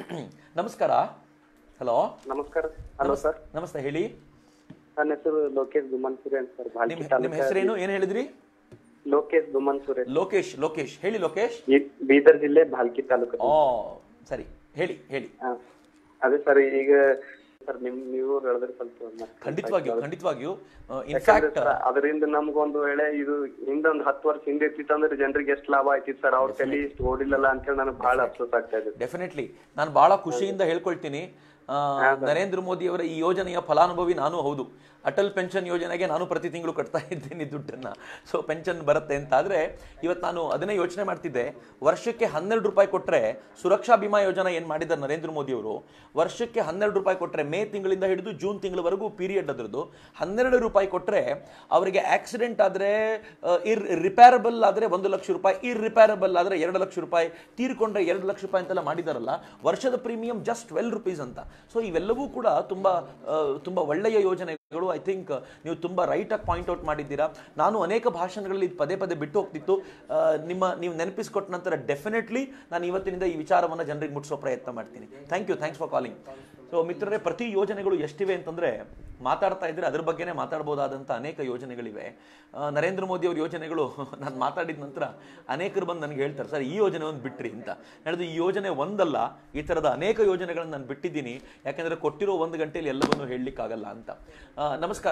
ನಮಸ್ಕಾರ ಹಲೋ ನಮಸ್ಕಾರ ಹಲೋ ಸರ್ ನಮಸ್ತೆ ಹೇಳಿ ನನ್ನ ಹೆಸರು ಲೋಕೇಶ್ ಗುಮ್ಮನ್ಸುರೆ ಅಂತ ಸರ್ ಭಾಲ್ಕಿ ನಿಮ್ಮ ನಿಮ್ಮ ಹೆಸರೇನು ಏನು ಹೇಳಿದ್ರಿ ಲೋಕೇಶ್ ಗುಮ್ಮನ್ಸುರೆ ಲೋಕೇಶ್ ಲೋಕೇಶ್ ಹೇಳಿ ಲೋಕೇಶ್ ಈ ಬೀದರ್ ಜಿಲ್ಲೆ ಭಾಲ್ಕಿ ತಾಲೂಕು ಓ ಸರಿ ಹೇಳಿ ಹೇಳಿ ಹಾ. ಅದೇ ಸರ್ ಈಗ ಸರ್ ನಿಮ್ ನೀವು ಹೇಳಿದ್ರೆ ಸ್ವಲ್ಪ ಮತ್ತೆ ಖಂಡಿತವಾಗಿಯೂ ಖಂಡಿತವಾಗಿಯೂ ಯಾಕಂದ್ರೆ ಇನ್ಫ್ಯಾಕ್ಟ್ ಸರ್ ಅದರಿಂದ ನಮ್ಗೊಂದು ವೇಳೆ ಇದು ಹಿಂದೊಂದು ಹತ್ತು ವರ್ಷ ಹಿಂದೆ ಇತ್ತಿತ್ತಂದ್ರೆ ಜನರಿಗೆ ಎಷ್ಟು ಲಾಭ ಆಯ್ತಿತ್ತು ಸರ್ ಅವ್ರ ತಲೆ ಇಷ್ಟು ಓಡಿಲ್ಲಲ್ಲ ಅಂತೇಳಿ ನನಗೆ ಬಹಳ ಅಫ್ಸೋಸ್ ಆಗ್ತಾ ಇದೆ ಡೆಫಿನೆಟ್ಲಿ ನಾನು ಬಹಳ ಖುಷಿಯಿಂದ ಹೇಳ್ಕೊಳ್ತೀನಿ ಆ, ನರೇಂದ್ರ ಮೋದಿ ಅವರ ಈ ಯೋಜನೆಯ ಫಲಾನುಭವಿ ನಾನು ಹೌದು ಅಟಲ್ ಪೆನ್ಷನ್ ಯೋಜನೆಗೆ ನಾನು ಪ್ರತಿ ತಿಂಗಳು ಕಟ್ತಾ ಇದ್ದೀನಿ ದುಡ್ಡನ್ನ ಸೊ ಪೆನ್ಷನ್ ಬರುತ್ತೆ ಅಂತ ಆದ್ರೆ ಇವತ್ತು ನಾನು ಅದನ್ನೇ ಯೋಚನೆ ಮಾಡ್ತಿದ್ದೆ ವರ್ಷಕ್ಕೆ ಹನ್ನೆರಡು ರೂಪಾಯಿ ಕೊಟ್ಟರೆ ಸುರಕ್ಷಾ ಬಿಮಾ ಯೋಜನೆ ಏನು ಮಾಡಿದ್ದಾರೆ ನರೇಂದ್ರ ಮೋದಿ ಅವರು ವರ್ಷಕ್ಕೆ ಹನ್ನೆರಡು ರೂಪಾಯಿ ಕೊಟ್ಟರೆ ಮೇ ತಿಂಗಳಿಂದ ಹಿಡಿದು ಜೂನ್ ತಿಂಗಳವರೆಗೂ ಪೀರಿಯಡ್ ಅದರದ್ದು ಹನ್ನೆರಡು ರೂಪಾಯಿ ಕೊಟ್ಟರೆ ಅವರಿಗೆ ಆಕ್ಸಿಡೆಂಟ್ ಆದರೆ ಇರ್ ರಿಪೇರಬಲ್ ಆದರೆ ಒಂದು ಲಕ್ಷ ರೂಪಾಯಿ ಇರ್ರಿಪೇರಬಲ್ ಆದರೆ ಎರಡು ಲಕ್ಷ ರೂಪಾಯಿ ತೀರ್ಕೊಂಡ್ರೆ ಎರಡು ಲಕ್ಷ ರೂಪಾಯಿ ಅಂತೆಲ್ಲ ಮಾಡಿದಾರಲ್ಲ ವರ್ಷದ ಪ್ರೀಮಿಯಂ ಜಸ್ಟ್ ಟ್ವೆಲ್ ರುಪೀಸ್ ಅಂತ ಸೊ ಇವೆಲ್ಲವೂ ಕೂಡ ತುಂಬ ಆ, ತುಂಬ ಒಳ್ಳೆಯ ಯೋಜನೆಗಳು ಐ ಥಿಂಕ್ ನೀವು ತುಂಬ ರೈಟಾಗಿ ಪಾಯಿಂಟ್ ಔಟ್ ಮಾಡಿದ್ದೀರಾ ನಾನು ಅನೇಕ ಭಾಷಣಗಳಲ್ಲಿ ಇದು ಪದೇ ಪದೇ ಬಿಟ್ಟು ಹೋಗ್ತಿತ್ತು ಆ, ನಿಮ್ಮ ನೀವು ನೆನಪಿಸ್ಕೊಟ್ಟ ನಂತರ ಡೆಫಿನೆಟ್ಲಿ ನಾನು ಇವತ್ತಿನಿಂದ ಈ ವಿಚಾರವನ್ನು ಜನರಿಗೆ ಮುಟ್ಟಿಸೋ ಪ್ರಯತ್ನ ಮಾಡ್ತೀನಿ thank you thanks for calling so ಮಿತ್ರರೇ ಪ್ರತಿ ಯೋಜನೆಗಳು ಎಷ್ಟಿವೆ ಅಂತಂದ್ರೆ ಮಾತಾಡ್ತಾ ಇದ್ರೆ ಅದ್ರ ಬಗ್ಗೆನೇ ಮಾತಾಡ್ಬೋದಾದಂಥ ಅನೇಕ ಯೋಜನೆಗಳಿವೆ ಆ, ನರೇಂದ್ರ ಮೋದಿ ಅವ್ರ ಯೋಜನೆಗಳು ನಾನು ಮಾತಾಡಿದ ನಂತರ ಅನೇಕರು ಬಂದು ನನಗೆ ಹೇಳ್ತಾರೆ ಸರ್ ಈ ಯೋಜನೆ ಒಂದು ಬಿಟ್ರಿ ಅಂತ ಹೇಳಿದ್ರು ಈ ಯೋಜನೆ ಒಂದಲ್ಲ ಈ ಥರದ ಅನೇಕ ಯೋಜನೆಗಳನ್ನು ನಾನು ಬಿಟ್ಟಿದ್ದೀನಿ ಯಾಕೆಂದ್ರೆ ಕೊಟ್ಟಿರೋ ಒಂದು ಗಂಟೆಯಲ್ಲಿ ಎಲ್ಲವನ್ನೂ ಹೇಳಲಿಕ್ಕಾಗಲ್ಲ ಅಂತ ಆ, ನಮಸ್ಕಾರ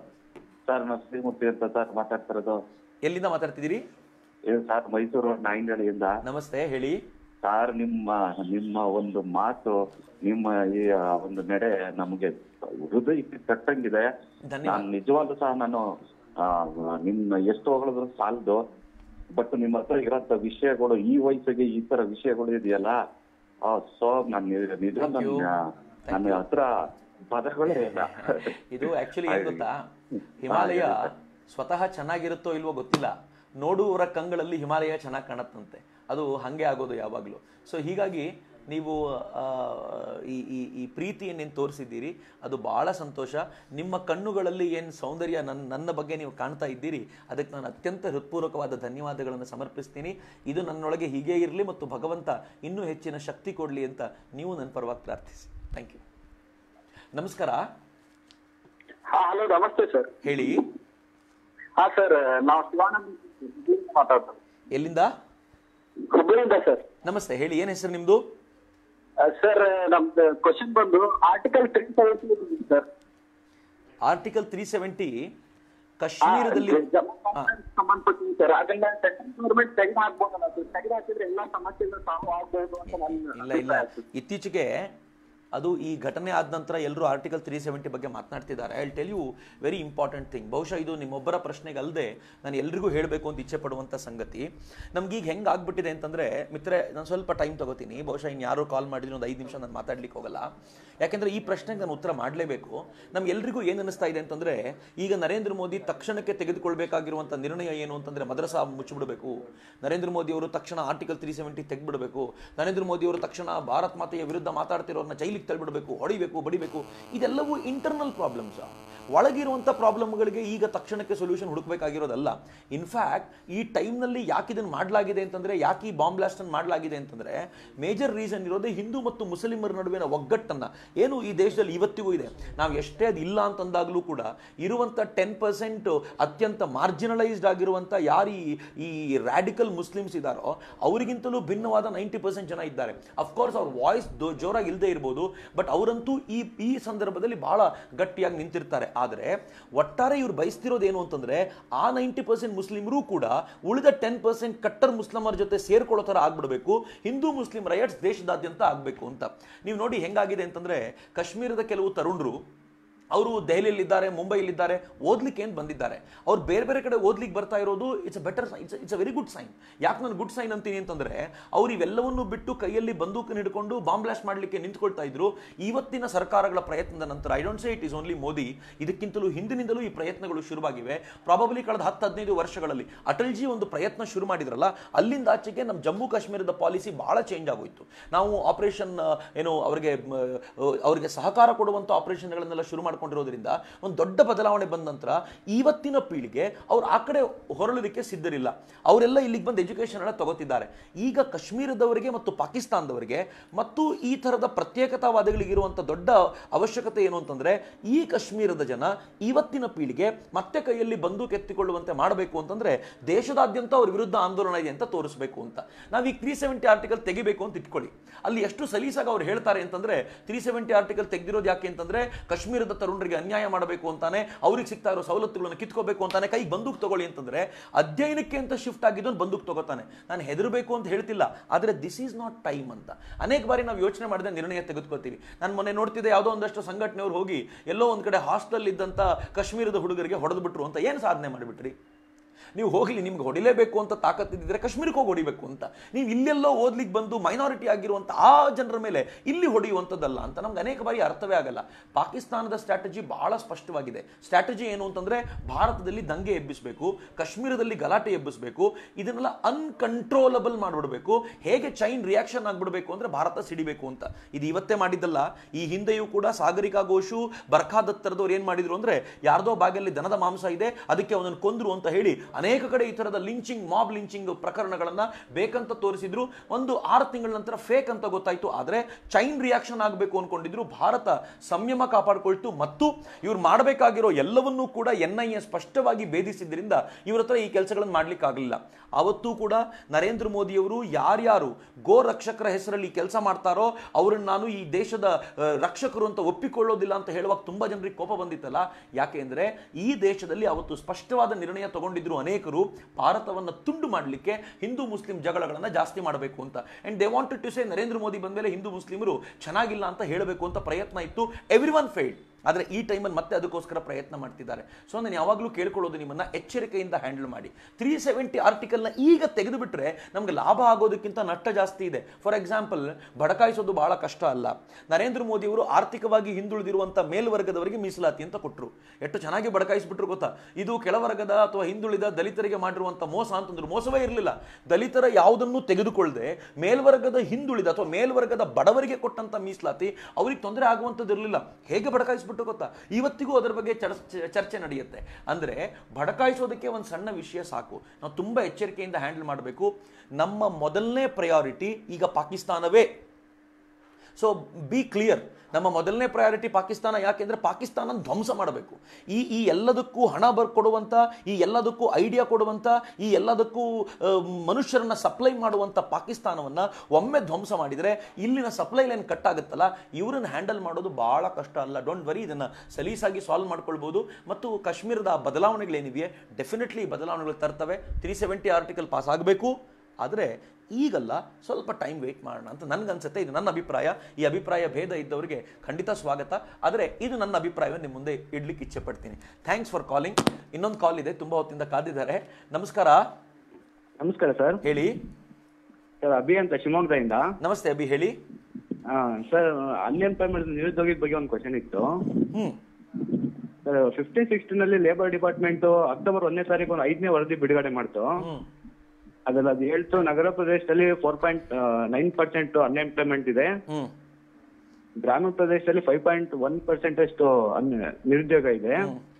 ಸರ್ ನಾನು ಶ್ರೀಮೂರ್ತಿ ಅಂತ ಸರ್ ಮಾತಾಡ್ತಿರೋದು ಎಲ್ಲಿಂದ ಮಾತಾಡ್ತಿದ್ದೀರಿ ಇದು ಸರ್ ಮೈಸೂರು ನಾಯಿಂಗಳಿಂದ ನಮಸ್ತೆ ಹೇಳಿ ಸರ್ ನಿಮ್ಮ ನಿಮ್ಮ ಒಂದು ಮಾತು ನಿಮ್ಮ ಈ ಒಂದು ನಡೆ ನಮಗೆ ಹೃದಯಕ್ಕೆ ತಟ್ಟಂಗಿದೆ ಧನ್ಯವಾದ. ನಾನು ನಿಜವಾಗ್ಲೂ ಸಹ ನಾನು ಆ, ನಿಮ್ನ ಎಷ್ಟು ಹೊಗಳಿದ್ರು ಸಾಲದು ಬಟ್ ನಿಮ್ಮ ಹತ್ರ ಇರೋಂಥ ವಿಷಯಗಳು ಈ ವಯಸ್ಸಿಗೆ ಈ ತರ ವಿಷಯಗಳು ಇದೆಯಲ್ಲ ಸೊ ನಾನು ನಿಜ Thank you. ನನ್ನ ನನ್ನ ಹತ್ರ ಪದಗಳೇ ಇಲ್ಲ ಇದು ಆಕ್ಚುಲಿ ಏನ್ ಗೊತ್ತಾ ಹಿಮಾಲಯ ಸ್ವತಃ ಚೆನ್ನಾಗಿರುತ್ತೋ ಇಲ್ವೋ ಗೊತ್ತಿಲ್ಲ ನೋಡುವವರ ಕಂಗಳಲ್ಲಿ ಹಿಮಾಲಯ ಚೆನ್ನಾಗಿ ಕಾಣತ್ತಂತೆ ಅದು ಹಂಗೆ ಆಗೋದು ಯಾವಾಗಲೂ ಸೊ ಹೀಗಾಗಿ ನೀವು ಆ, ಈ ಈ ಈ ಪ್ರೀತಿಯನ್ನೇನು ತೋರಿಸಿದ್ದೀರಿ ಅದು ಬಹಳ ಸಂತೋಷ ನಿಮ್ಮ ಕಣ್ಣುಗಳಲ್ಲಿ ಏನು ಸೌಂದರ್ಯ ನನ್ನ ನನ್ನ ಬಗ್ಗೆ ನೀವು ಕಾಣ್ತಾ ಇದ್ದೀರಿ ಅದಕ್ಕೆ ನಾನು ಅತ್ಯಂತ ಹೃತ್ಪೂರ್ವಕವಾದ ಧನ್ಯವಾದಗಳನ್ನು ಸಮರ್ಪಿಸ್ತೀನಿ ಇದು ನನ್ನೊಳಗೆ ಹೀಗೆ ಇರಲಿ ಮತ್ತು ಭಗವಂತ ಇನ್ನೂ ಹೆಚ್ಚಿನ ಶಕ್ತಿ ಕೊಡಲಿ ಅಂತ ನೀವು ನನ್ನ ಪರವಾಗಿ ಪ್ರಾರ್ಥಿಸಿ ಥ್ಯಾಂಕ್ ಯು ನಮಸ್ಕಾರ ಹಾ ಹಲೋ ನಮಸ್ತೆ ಸರ್ ಹೇಳಿ ಹಾ ಸರ್ ನಾವು ಶಿವಾನಂದ್ ಮಾತಾಡ್ತಾರೆ ಎಲ್ಲಿಂದ ಹುಬ್ಬಳ್ಳಿಯಿಂದ ಸರ್ ನಮಸ್ತೆ ಹೇಳಿ ಏನ್ ಹೆಸರು ನಿಮ್ದು ಸರ್ ನಮ್ದು ಕ್ವಶನ್ ಬಂದು article three seventy sir article three seventy ಕಾಶ್ಮೀರದಲ್ಲಿ ಜಮ್ಮು ಹಾ. ಕಾಶ್ಮೀರಕ್ಕೆ ಸಂಬಂಧಪಟ್ಟಿದೆ ಸರ್ ಅದನ್ನ ಸೆಂಟ್ರಲ್ ಗೌರ್ಮೆಂಟ್ ತೆಗೆದು ಹಾಕ್ಬೋದಲ್ಲ ಸರ್ ತೆಗೆದು ಹಾಕಿದ್ರೆ ಎಲ್ಲಾ ಸಮಸ್ಯೆಗಳು ಸಾಲ್ವ್ ಆಗ್ಬೋದು ಅಂತ ನನ್ನ ಇಲ್ಲ ಇಲ್ಲ ಇತ್ತೀಚೆಗೆ ಅದು ಈ ಘಟನೆ ಆದ ನಂತರ ಎಲ್ಲರೂ ಆರ್ಟಿಕಲ್ ತ್ರೀ ಸೆವೆಂಟಿ ಬಗ್ಗೆ ಮಾತನಾಡ್ತಿದ್ದಾರೆ I tell you very important thing ಬಹುಶಃ ಇದು ನಿಮ್ಮೊಬ್ಬರ ಪ್ರಶ್ನೆಗೆ ಅಲ್ಲದೆ ನಾನು ಎಲ್ರಿಗೂ ಹೇಳಬೇಕು ಅಂತ ಇಚ್ಛೆ ಪಡುವಂಥ ಸಂಗತಿ ನಮ್ಗೆ ಈಗ ಹೆಂಗೆ ಆಗ್ಬಿಟ್ಟಿದೆ ಅಂತಂದರೆ ಮಿತ್ರೆ ನಾನು ಸ್ವಲ್ಪ ಟೈಮ್ ತಗೋತೀನಿ ಬಹುಶಃ ಇನ್ನು ಯಾರು ಕಾಲ್ ಮಾಡಿದ್ರು ಒಂದು ಐದು ನಿಮಿಷ ನಾನು ಮಾತಾಡ್ಲಿಕ್ಕೆ ಹೋಗಲ್ಲ ಯಾಕೆಂದರೆ ಈ ಪ್ರಶ್ನೆಗೆ ನಾನು ಉತ್ತರ ಮಾಡಲೇಬೇಕು ನಮ್ಗೆಲ್ರಿಗೂ ಏನು ಅನಿಸ್ತಾ ಇದೆ ಅಂತಂದರೆ ಈಗ ನರೇಂದ್ರ ಮೋದಿ ತಕ್ಷಣಕ್ಕೆ ತೆಗೆದುಕೊಳ್ಬೇಕಾಗಿರುವಂಥ ನಿರ್ಣಯ ಏನು ಅಂತಂದರೆ ಮದ್ರಸಾ ಮುಚ್ಚಿಬಿಡಬೇಕು ನರೇಂದ್ರ ಮೋದಿ ಅವರು ತಕ್ಷಣ ಆರ್ಟಿಕಲ್ ತ್ರೀ ಸೆವೆಂಟಿ ತೆಗೆದ್ಬಿಡಬೇಕು ನರೇಂದ್ರ ಮೋದಿ ಅವರು ತಕ್ಷಣ ಭಾರತ್ ಮಾತೆಯ ವಿರುದ್ಧ ಮಾತಾಡ್ತಿರೋರನ್ನ ಜೈಲಿಗೆ ತಳ್ಬಿಡಬೇಕು ಹೊಡಿಬೇಕು ಬಡಿಬೇಕು ಇದೆಲ್ಲವೂ ಇಂಟರ್ನಲ್ ಪ್ರಾಬ್ಲಮ್ಸ್ ಒಳಗಿರುವಂಥ ಪ್ರಾಬ್ಲಮ್ಗಳಿಗೆ ಈಗ ತಕ್ಷಣಕ್ಕೆ ಸೊಲ್ಯೂಷನ್ ಹುಡುಕಬೇಕಾಗಿರೋದಲ್ಲ ಇನ್ಫ್ಯಾಕ್ಟ್ ಈ ಟೈಮ್ನಲ್ಲಿ ಯಾಕೆ ಇದನ್ನು ಮಾಡಲಾಗಿದೆ ಅಂತಂದರೆ ಯಾಕೆ ಈ ಬಾಂಬ್ ಬ್ಲಾಸ್ಟನ್ನು ಮಾಡಲಾಗಿದೆ ಅಂತಂದರೆ ಮೇಜರ್ ರೀಸನ್ ಇರೋದೇ ಹಿಂದೂ ಮತ್ತು ಮುಸ್ಲಿಮರ ನಡುವಿನ ಒಗ್ಗಟ್ಟನ್ನು ಏನು ಈ ದೇಶದಲ್ಲಿ ಇವತ್ತಿಗೂ ಇದೆ ನಾವು ಎಷ್ಟೇ ಅದು ಇಲ್ಲ ಅಂತಂದಾಗಲೂ ಕೂಡ ಇರುವಂಥ ಟೆನ್ ಪರ್ಸೆಂಟ್ ಅತ್ಯಂತ ಮಾರ್ಜಿನಲೈಸ್ಡ್ ಆಗಿರುವಂಥ ಯಾರು ಈ- ಈ ರ್ಯಾಡಿಕಲ್ ಮುಸ್ಲಿಮ್ಸ್ ಇದ್ದಾರೋ ಅವರಿಗಿಂತಲೂ ಭಿನ್ನವಾದ ನೈಂಟಿ ಪರ್ಸೆಂಟ್ ಜನ ಇದ್ದಾರೆ ಅಫ್ಕೋರ್ಸ್ ಅವ್ರ ವಾಯ್ಸ್ ಜೋರಾಗಿ ಇಲ್ಲದೆ ಇರ್ಬೋದು ಬಟ್ ಅವರಂತೂ ಈ ಈ ಸಂದರ್ಭದಲ್ಲಿ ಬಹಳ ಗಟ್ಟಿಯಾಗಿ ನಿಂತಿರ್ತಾರೆ ಆದರೆ ಒಟ್ಟಾರೆ ಇವ್ರು ಬಯಸ್ತಿರೋದು ಏನು ಅಂತಂದ್ರೆ ಆ ನೈಂಟಿ ಪರ್ಸೆಂಟ್ ಮುಸ್ಲಿಮರು ಕೂಡ ಉಳಿದ ಟೆನ್ ಪರ್ಸೆಂಟ್ ಕಟ್ಟರ್ ಮುಸ್ಲಿಮರ ಜೊತೆ ಸೇರ್ಕೊಳ್ಳೋ ಥರ ಆಗ್ಬಿಡಬೇಕು ಹಿಂದೂ ಮುಸ್ಲಿಂ ರೈಟ್ಸ್ ದೇಶದಾದ್ಯಂತ ಆಗಬೇಕು ಅಂತ ನೀವು ನೋಡಿ ಹೆಂಗಾಗಿದೆ ಅಂತಂದ್ರೆ ಕಾಶ್ಮೀರದ ಕೆಲವು ತರುಣರು ಅವರು ದೆಹಲಿಯಲ್ಲಿದ್ದಾರೆ ಮುಂಬೈಲಿದ್ದಾರೆ ಓದ್ಲಿಕ್ಕೆ ಏನು ಬಂದಿದ್ದಾರೆ ಅವ್ರು ಬೇರೆ ಬೇರೆ ಕಡೆ ಓದ್ಲಿಕ್ಕೆ ಬರ್ತಾ ಇರೋದು it's a better it's it's a very good sign ಯಾಕೆ ನಾನು ಗುಡ್ ಸೈನ್ ಅಂತೀನಿ ಅಂತಂದ್ರೆ ಅವ್ರು ಇವೆಲ್ಲವನ್ನು ಬಿಟ್ಟು ಕೈಯಲ್ಲಿ ಬಂದೂಕನ್ನು ಹಿಡ್ಕೊಂಡು ಬಾಂಬ್ ಬ್ಲಾಸ್ಟ್ ಮಾಡಲಿಕ್ಕೆ ನಿಂತ್ಕೊಳ್ತಾ ಇದ್ರು ಇವತ್ತಿನ ಸರ್ಕಾರಗಳ ಪ್ರಯತ್ನದ ನಂತರ I don't say it is only Modi ಇದಕ್ಕಿಂತಲೂ ಹಿಂದಿನಿಂದಲೂ ಈ ಪ್ರಯತ್ನಗಳು ಶುರುವಾಗಿವೆ ಪ್ರಾಬಬ್ಲಿ ಕಳೆದ ಹತ್ತು ಹದಿನೈದು ವರ್ಷಗಳಲ್ಲಿ ಅಟಲ್ಜಿ ಒಂದು ಪ್ರಯತ್ನ ಶುರು ಮಾಡಿದ್ರಲ್ಲ ಅಲ್ಲಿಂದ ಆಚೆಗೆ ನಮ್ಮ ಜಮ್ಮು ಕಾಶ್ಮೀರದ ಪಾಲಿಸಿ ಬಹಳ ಚೇಂಜ್ ಆಗೋಯ್ತು ನಾವು ಆಪರೇಷನ್ ಏನು ಅವರಿಗೆ ಮ, ಅವ್ರಿಗೆ ಸಹಕಾರ ಕೊಡುವಂಥ ಆಪರೇಷನ್ಗಳನ್ನೆಲ್ಲ ಶುರು ಮಾಡ್ಕೊಂಡಿರೋದ್ರಿಂದ ಒಂದು ದೊಡ್ಡ ಬದಲಾವಣೆ ಬಂದ ನಂತರ ಇವತ್ತಿನ ಪೀಳಿಗೆ ಅವ್ರು ಆ ಕಡೆ ಹೊರಳಲಿಕ್ಕೆ ಸಿದ್ಧರಿಲ್ಲ ಅವರೆಲ್ಲ ಇಲ್ಲಿಗೆ ಬಂದು ಎಜುಕೇಶನ್ ಎಲ್ಲ ತಗೋತಿದ್ದಾರೆ ಈಗ ಕಾಶ್ಮೀರದವರಿಗೆ ಮತ್ತು ಪಾಕಿಸ್ತಾನದವರಿಗೆ ಮತ್ತು ಈ ಥರದ ಪ್ರತ್ಯೇಕತಾವಾದಿಗಳಿಗಿರುವಂಥ ದೊಡ್ಡ ಅವಶ್ಯಕತೆ ಏನು ಅಂತಂದ್ರೆ ಈ ಕಾಶ್ಮೀರದ ಜನ ಇವತ್ತಿನ ಪೀಳಿಗೆ ಮತ್ತೆ ಕೈಯಲ್ಲಿ ಬಂದೂಕು ಎತ್ತಿಕೊಳ್ಳುವಂತೆ ಮಾಡಬೇಕು ಅಂತಂದ್ರೆ ದೇಶದಾದ್ಯಂತ ಅವ್ರ ವಿರುದ್ಧ ಆಂದೋಲನ ಇದೆ ಅಂತ ತೋರಿಸಬೇಕು ಅಂತ ನಾವು ಈ ತ್ರೀ ಸೆವೆಂಟಿ ಆರ್ಟಿಕಲ್ ತೆಗಿಬೇಕು ಅಂತ ಇಟ್ಕೊಳ್ಳಿ ಅಲ್ಲಿ ಎಷ್ಟು ಸಲೀಸಾಗಿ ಅವ್ರು ಹೇಳ್ತಾರೆ ಅಂತಂದ್ರೆ ತ್ರೀ ಸೆವೆಂಟಿ ಆರ್ಟಿಕಲ್ ತೆಗೆದಿರೋದು ಯಾಕೆ ಅಂತಂದ್ರೆ ಕಾಶ್ಮೀರದ ತರುಣರಿಗೆ ಅನ್ಯಾಯ ಮಾಡಬೇಕು ಅಂತಾನೆ ಅವ್ರಿಗೆ ಸಿಗ್ತಾ ಇರೋ ಸವಲತ್ತುಗಳನ್ನು ಕಿತ್ಕೋಬೇಕು ಅಂತಾನೆ ಕೈಗೆ ಬಂದೂಕ್ ತಗೊಳ್ಳಿ ಅಂತಂದ್ರೆ ಅಧ್ಯಯನಕ್ಕೆ ಅಂತ ಶಿಫ್ಟ್ ಆಗಿದ್ದೊಂದು ಬಂದೂಕ್ ತಗೋತಾನೆ ನಾನು ಹೆದರಬೇಕು ಅಂತ ಹೇಳ್ತಿಲ್ಲ ಆದರೆ ದಿಸ್ ಈಸ್ ನಾಟ್ ಟೈಮ್ ಅಂತ ಅನೇಕ ಬಾರಿ ನಾವು ಯೋಚನೆ ಮಾಡಿದ ನಿರ್ಣಯ ತೆಗೆದುಕೊಳ್ತೀವಿ ನಾನು ಮೊನ್ನೆ ನೋಡ್ತಿದ್ದೆ ಯಾವುದೋ ಒಂದಷ್ಟು ಸಂಘಟನೆಯವರು ಹೋಗಿ ಎಲ್ಲೋ ಒಂದ್ ಕಡೆ ಹಾಸ್ಟೆಲ್ ಇದ್ದಂತ ಕಾಶ್ಮೀರದ ಹುಡುಗರಿಗೆ ಹೊಡೆದು ಬಿಟ್ರು ಅಂತ ಏನು ಸಾಧನೆ ಮಾಡಿಬಿಟ್ರಿ ನೀವು ಹೋಗ್ಲಿ ನಿಮ್ಗೆ ಹೊಡಿಲೇಬೇಕು ಅಂತ ತಾಕತ್ತಿದ್ದರೆ ಕಾಶ್ಮೀರಕ್ಕೆ ಹೋಗಿ ಹೊಡಿಬೇಕು ಅಂತ ನೀವು ಇಲ್ಲೆಲ್ಲೋ ಓದ್ಲಿಕ್ಕೆ ಬಂದು ಮೈನಾರಿಟಿ ಆಗಿರುವಂಥ ಆ ಜನರ ಮೇಲೆ ಇಲ್ಲಿ ಹೊಡೆಯುವಂಥದ್ದಲ್ಲ ಅಂತ ನಮ್ಗೆ ಅನೇಕ ಬಾರಿ ಅರ್ಥವೇ ಆಗಲ್ಲ ಪಾಕಿಸ್ತಾನದ ಸ್ಟ್ರಾಟಜಿ ಬಹಳ ಸ್ಪಷ್ಟವಾಗಿದೆ ಸ್ಟ್ರಾಟಜಿ ಏನು ಅಂತಂದ್ರೆ ಭಾರತದಲ್ಲಿ ದಂಗೆ ಎಬ್ಬಿಸಬೇಕು ಕಾಶ್ಮೀರದಲ್ಲಿ ಗಲಾಟೆ ಎಬ್ಬಿಸಬೇಕು ಇದನ್ನೆಲ್ಲ ಅನ್ಕಂಟ್ರೋಲಬಲ್ ಮಾಡಿಬಿಡ್ಬೇಕು ಹೇಗೆ ಚೈನ್ ರಿಯಾಕ್ಷನ್ ಆಗ್ಬಿಡ್ಬೇಕು ಅಂದ್ರೆ ಭಾರತ ಸಿಡಿಬೇಕು ಅಂತ ಇದು ಇವತ್ತೇ ಮಾಡಿದ್ದಲ್ಲ ಈ ಹಿಂದೆಯೂ ಕೂಡ ಸಾಗರಿಕಾ ಘೋಷು ಬರ್ಖಾ ದತ್ತರದವ್ರು ಏನ್ ಮಾಡಿದ್ರು ಅಂದ್ರೆ ಯಾರ್ದೋ ಬಾಗಲ್ಲಿ ದನದ ಮಾಂಸ ಇದೆ ಅದಕ್ಕೆ ಅವನನ್ನು ಕೊಂದ್ರು ಅಂತ ಹೇಳಿ ಅನೇಕ ಕಡೆ ಈ ತರದ ಲಿಂಚಿಂಗ್ ಮಾಬ್ ಲಿಂಚಿಂಗ್ ಪ್ರಕರಣಗಳನ್ನ ಬೇಕಂತ ತೋರಿಸಿದ್ರು ಒಂದು ಆರು ತಿಂಗಳ ನಂತರ ಫೇಕ್ ಅಂತ ಗೊತ್ತಾಯ್ತು ಆದ್ರೆ ಚೈನ್ ರಿಯಾಕ್ಷನ್ ಆಗಬೇಕು ಅನ್ಕೊಂಡಿದ್ರು ಭಾರತ ಸಂಯಮ ಕಾಪಾಡಿಕೊಳ್ತು ಮತ್ತು ಇವ್ರು ಮಾಡಬೇಕಾಗಿರೋ ಎಲ್ಲವನ್ನೂ ಕೂಡ ಎನ್ ಐ ಎ ಸ್ಪಷ್ಟವಾಗಿ ಭೇದಿಸಿದ್ರಿಂದ ಇವ್ರ ಹತ್ರ ಈ ಕೆಲಸಗಳನ್ನು ಮಾಡ್ಲಿಕ್ಕೆ ಆಗಲಿಲ್ಲ ಅವತ್ತೂ ಕೂಡ ನರೇಂದ್ರ ಮೋದಿಯವರು ಯಾರ್ಯಾರು ಗೋ ರಕ್ಷಕರ ಹೆಸರಲ್ಲಿ ಕೆಲಸ ಮಾಡ್ತಾರೋ ಅವ್ರನ್ನ ನಾನು ಈ ದೇಶದ ಆ, ರಕ್ಷಕರು ಅಂತ ಒಪ್ಪಿಕೊಳ್ಳೋದಿಲ್ಲ ಅಂತ ಹೇಳುವಾಗ ತುಂಬಾ ಜನರಿಗೆ ಕೋಪ ಬಂದಿತ್ತಲ್ಲ ಯಾಕೆ ಅಂದ್ರೆ ಈ ದೇಶದಲ್ಲಿ ಅವತ್ತು ಸ್ಪಷ್ಟವಾದ ನಿರ್ಣಯ ತಗೊಂಡಿದ್ರು ಅನೇಕರು ಭಾರತವನ್ನ ತುಂಡು ಮಾಡಲಿಕ್ಕೆ ಹಿಂದೂ ಮುಸ್ಲಿಂ ಜಗಳಗಳನ್ನ ಜಾಸ್ತಿ ಮಾಡಬೇಕು ಅಂತ and they wanted to say Narendra Modi ಬಂದ್ಮೇಲೆ ಹಿಂದೂ ಮುಸ್ಲಿಮರು ಚೆನ್ನಾಗಿಲ್ಲ ಅಂತ ಹೇಳಬೇಕು ಅಂತ ಪ್ರಯತ್ನ ಇತ್ತು ಎವ್ರಿ ಒನ್ ಫೇಲ್ಡ್ ಆದರೆ ಈ ಟೈಮಲ್ಲಿ ಮತ್ತೆ ಅದಕ್ಕೋಸ್ಕರ ಪ್ರಯತ್ನ ಮಾಡ್ತಿದ್ದಾರೆ ಸೊ ನಾನು ಯಾವಾಗಲೂ ಕೇಳ್ಕೊಳ್ಳೋದು ನಿಮ್ಮನ್ನ ಎಚ್ಚರಿಕೆಯಿಂದ ಹ್ಯಾಂಡಲ್ ಮಾಡಿ ತ್ರೀ ಸೆವೆಂಟಿ ಆರ್ಟಿಕಲ್ನ ಈಗ ತೆಗೆದು ಬಿಟ್ರೆ ನಮ್ಗೆ ಲಾಭ ಆಗೋದಕ್ಕಿಂತ ನಷ್ಟ ಜಾಸ್ತಿ ಇದೆ ಫಾರ್ ಎಕ್ಸಾಂಪಲ್ ಬಡಕಾಯಿಸೋದು ಬಹಳ ಕಷ್ಟ ಅಲ್ಲ ನರೇಂದ್ರ ಮೋದಿ ಅವರು ಆರ್ಥಿಕವಾಗಿ ಹಿಂದುಳಿದಿರುವಂಥ ಮೇಲ್ವರ್ಗದವರಿಗೆ ಮೀಸಲಾತಿ ಅಂತ ಕೊಟ್ಟರು ಎಷ್ಟು ಚೆನ್ನಾಗಿ ಬಡಕಾಯಿಸ್ಬಿಟ್ರು ಗೊತ್ತಾ ಇದು ಕೆಳವರ್ಗದ ಅಥವಾ ಹಿಂದುಳಿದ ದಲಿತರಿಗೆ ಮಾಡಿರುವಂಥ ಮೋಸ ಅಂತಂದ್ರು ಮೋಸವೇ ಇರಲಿಲ್ಲ ದಲಿತರ ಯಾವುದನ್ನು ತೆಗೆದುಕೊಳ್ಳದೆ ಮೇಲ್ವರ್ಗದ ಹಿಂದುಳಿದ ಅಥವಾ ಮೇಲ್ವರ್ಗದ ಬಡವರಿಗೆ ಕೊಟ್ಟಂತ ಮೀಸಲಾತಿ ಅವ್ರಿಗೆ ತೊಂದರೆ ಆಗುವಂಥದ್ದು ಇರಲಿಲ್ಲ ಹೇಗೆ ಬಡಕಾಯಿಸ್ಬಿಟ್ಟು ಗೊತ್ತಾ ಇವತ್ತಿಗೂ ಅದರ ಬಗ್ಗೆ ಚರ್ಚೆ ಚರ್ಚೆ ನಡೆಯುತ್ತೆ ಅಂದ್ರೆ ಬಡಕಾಯಿಸೋದಕ್ಕೆ ಒಂದು ಸಣ್ಣ ವಿಷಯ ಸಾಕು ನಾವು ತುಂಬಾ ಎಚ್ಚರಿಕೆಯಿಂದ ಹ್ಯಾಂಡಲ್ ಮಾಡಬೇಕು ನಮ್ಮ ಮೊದಲನೇ ಪ್ರಯಾರಿಟಿ ಈಗ ಪಾಕಿಸ್ತಾನವೇ ಸೊ ಬಿ ಕ್ಲಿಯರ್ ನಮ್ಮ ಮೊದಲನೇ ಪ್ರಯಾರಿಟಿ ಪಾಕಿಸ್ತಾನ ಯಾಕೆಂದ್ರೆ ಪಾಕಿಸ್ತಾನ ಧ್ವಂಸ ಮಾಡಬೇಕು ಈ ಈ ಎಲ್ಲದಕ್ಕೂ ಹಣ ಬರ್ಕೊಡುವಂಥ ಈ ಎಲ್ಲದಕ್ಕೂ ಐಡಿಯಾ ಕೊಡುವಂಥ ಈ ಎಲ್ಲದಕ್ಕೂ ಆ, ಮನುಷ್ಯರನ್ನ ಸಪ್ಲೈ ಮಾಡುವಂಥ ಪಾಕಿಸ್ತಾನವನ್ನ ಒಮ್ಮೆ ಧ್ವಂಸ ಮಾಡಿದರೆ ಇಲ್ಲಿನ ಸಪ್ಲೈ ಲೈನ್ ಕಟ್ ಆಗುತ್ತಲ್ಲ ಇವರನ್ನ ಹ್ಯಾಂಡಲ್ ಮಾಡೋದು ಬಹಳ ಕಷ್ಟ ಅಲ್ಲ ಡೋಂಟ್ ವರಿ ಇದನ್ನ ಸಲೀಸಾಗಿ ಸಾಲ್ವ್ ಮಾಡ್ಕೊಳ್ಬೋದು ಮತ್ತು ಕಾಶ್ಮೀರದ ಆ ಬದಲಾವಣೆಗಳೇನಿವೆ ಡೆಫಿನೆಟ್ಲಿ ಬದಲಾವಣೆಗಳು ತರ್ತವೆ ತ್ರೀ ಸೆವೆಂಟಿ ಆರ್ಟಿಕಲ್ ಪಾಸ್ ಆಗಬೇಕು ಆದರೆ ಈಗಲ್ಲ ಸ್ವಲ್ಪ ಟೈಮ್ ವೇಟ್ ಮಾಡೋಣ ಅಂತ ನನ್ಗನ್ಸುತ್ತೆ ಇದು ನನ್ನ ಅಭಿಪ್ರಾಯ ಈ ಅಭಿಪ್ರಾಯ ಭೇದ ಇದ್ದವರಿಗೆ ಖಂಡಿತ ಸ್ವಾಗತ ಆದರೆ ಇದು ನನ್ನ ಅಭಿಪ್ರಾಯವನ್ನು ನಿಮ್ಮ ಮುಂದೆ ಇಡ್ಲಿಕ್ಕೆ ಇಚ್ಛೆ ಪಡ್ತೀನಿ ಥ್ಯಾಂಕ್ಸ್ ಫಾರ್ ಕಾಲಿಂಗ್ ಇನ್ನೊಂದು ಕಾಲ್ ಇದೆ ತುಂಬ ಹೊತ್ತಿಂದ ಕಾದಿದ್ದಾರೆ ನಮಸ್ಕಾರ ನಮಸ್ಕಾರ ಸರ್ ಹೇಳಿ ಸರ್ ಅಭಿ ಅಂತ ಶಿವಮೊಗ್ಗದಿಂದ ನಮಸ್ತೆ ಅಭಿ ಹೇಳಿ ಆ, ಸರ್ ಅನ್ಎಂಪ್ಲಾಯ್ಮೆಂಟ್ ನಿರುದ್ಯೋಗಿದ ಬಗ್ಗೆ ಒಂದು ಕ್ವಶನ್ ಇತ್ತು ಹ್ಮ್ ಸರ್ ಫಿಫ್ಟೀನ್ ಸಿಕ್ಸ್ಟೀನ್ ಅಲ್ಲಿ ಲೇಬರ್ ಡಿಪಾರ್ಟ್ಮೆಂಟ್ ಅಕ್ಟೋಬರ್ ಒಂದನೇ ತಾರೀಕು ಒಂದು ಐದನೇ ವರದಿ ಬಿಡುಗಡೆ ಮಾಡ್ತು ಹ್ಮ್ ಅದ್ರಲ್ಲಿ ಅದು ಹೇಳ್ತು ನಗರ ಪ್ರದೇಶದಲ್ಲಿ four point nine percent unemployment ಇದೆ ಹ್ಮ್ ಗ್ರಾಮೀಣ ಪ್ರದೇಶದಲ್ಲಿ ಫೈವ್ ಪಾಯಿಂಟ್ ಒನ್ ಪರ್ಸೆಂಟ್ ಅಷ್ಟು ಅನ್- ನಿರುದ್ಯೋಗ ಇದೆ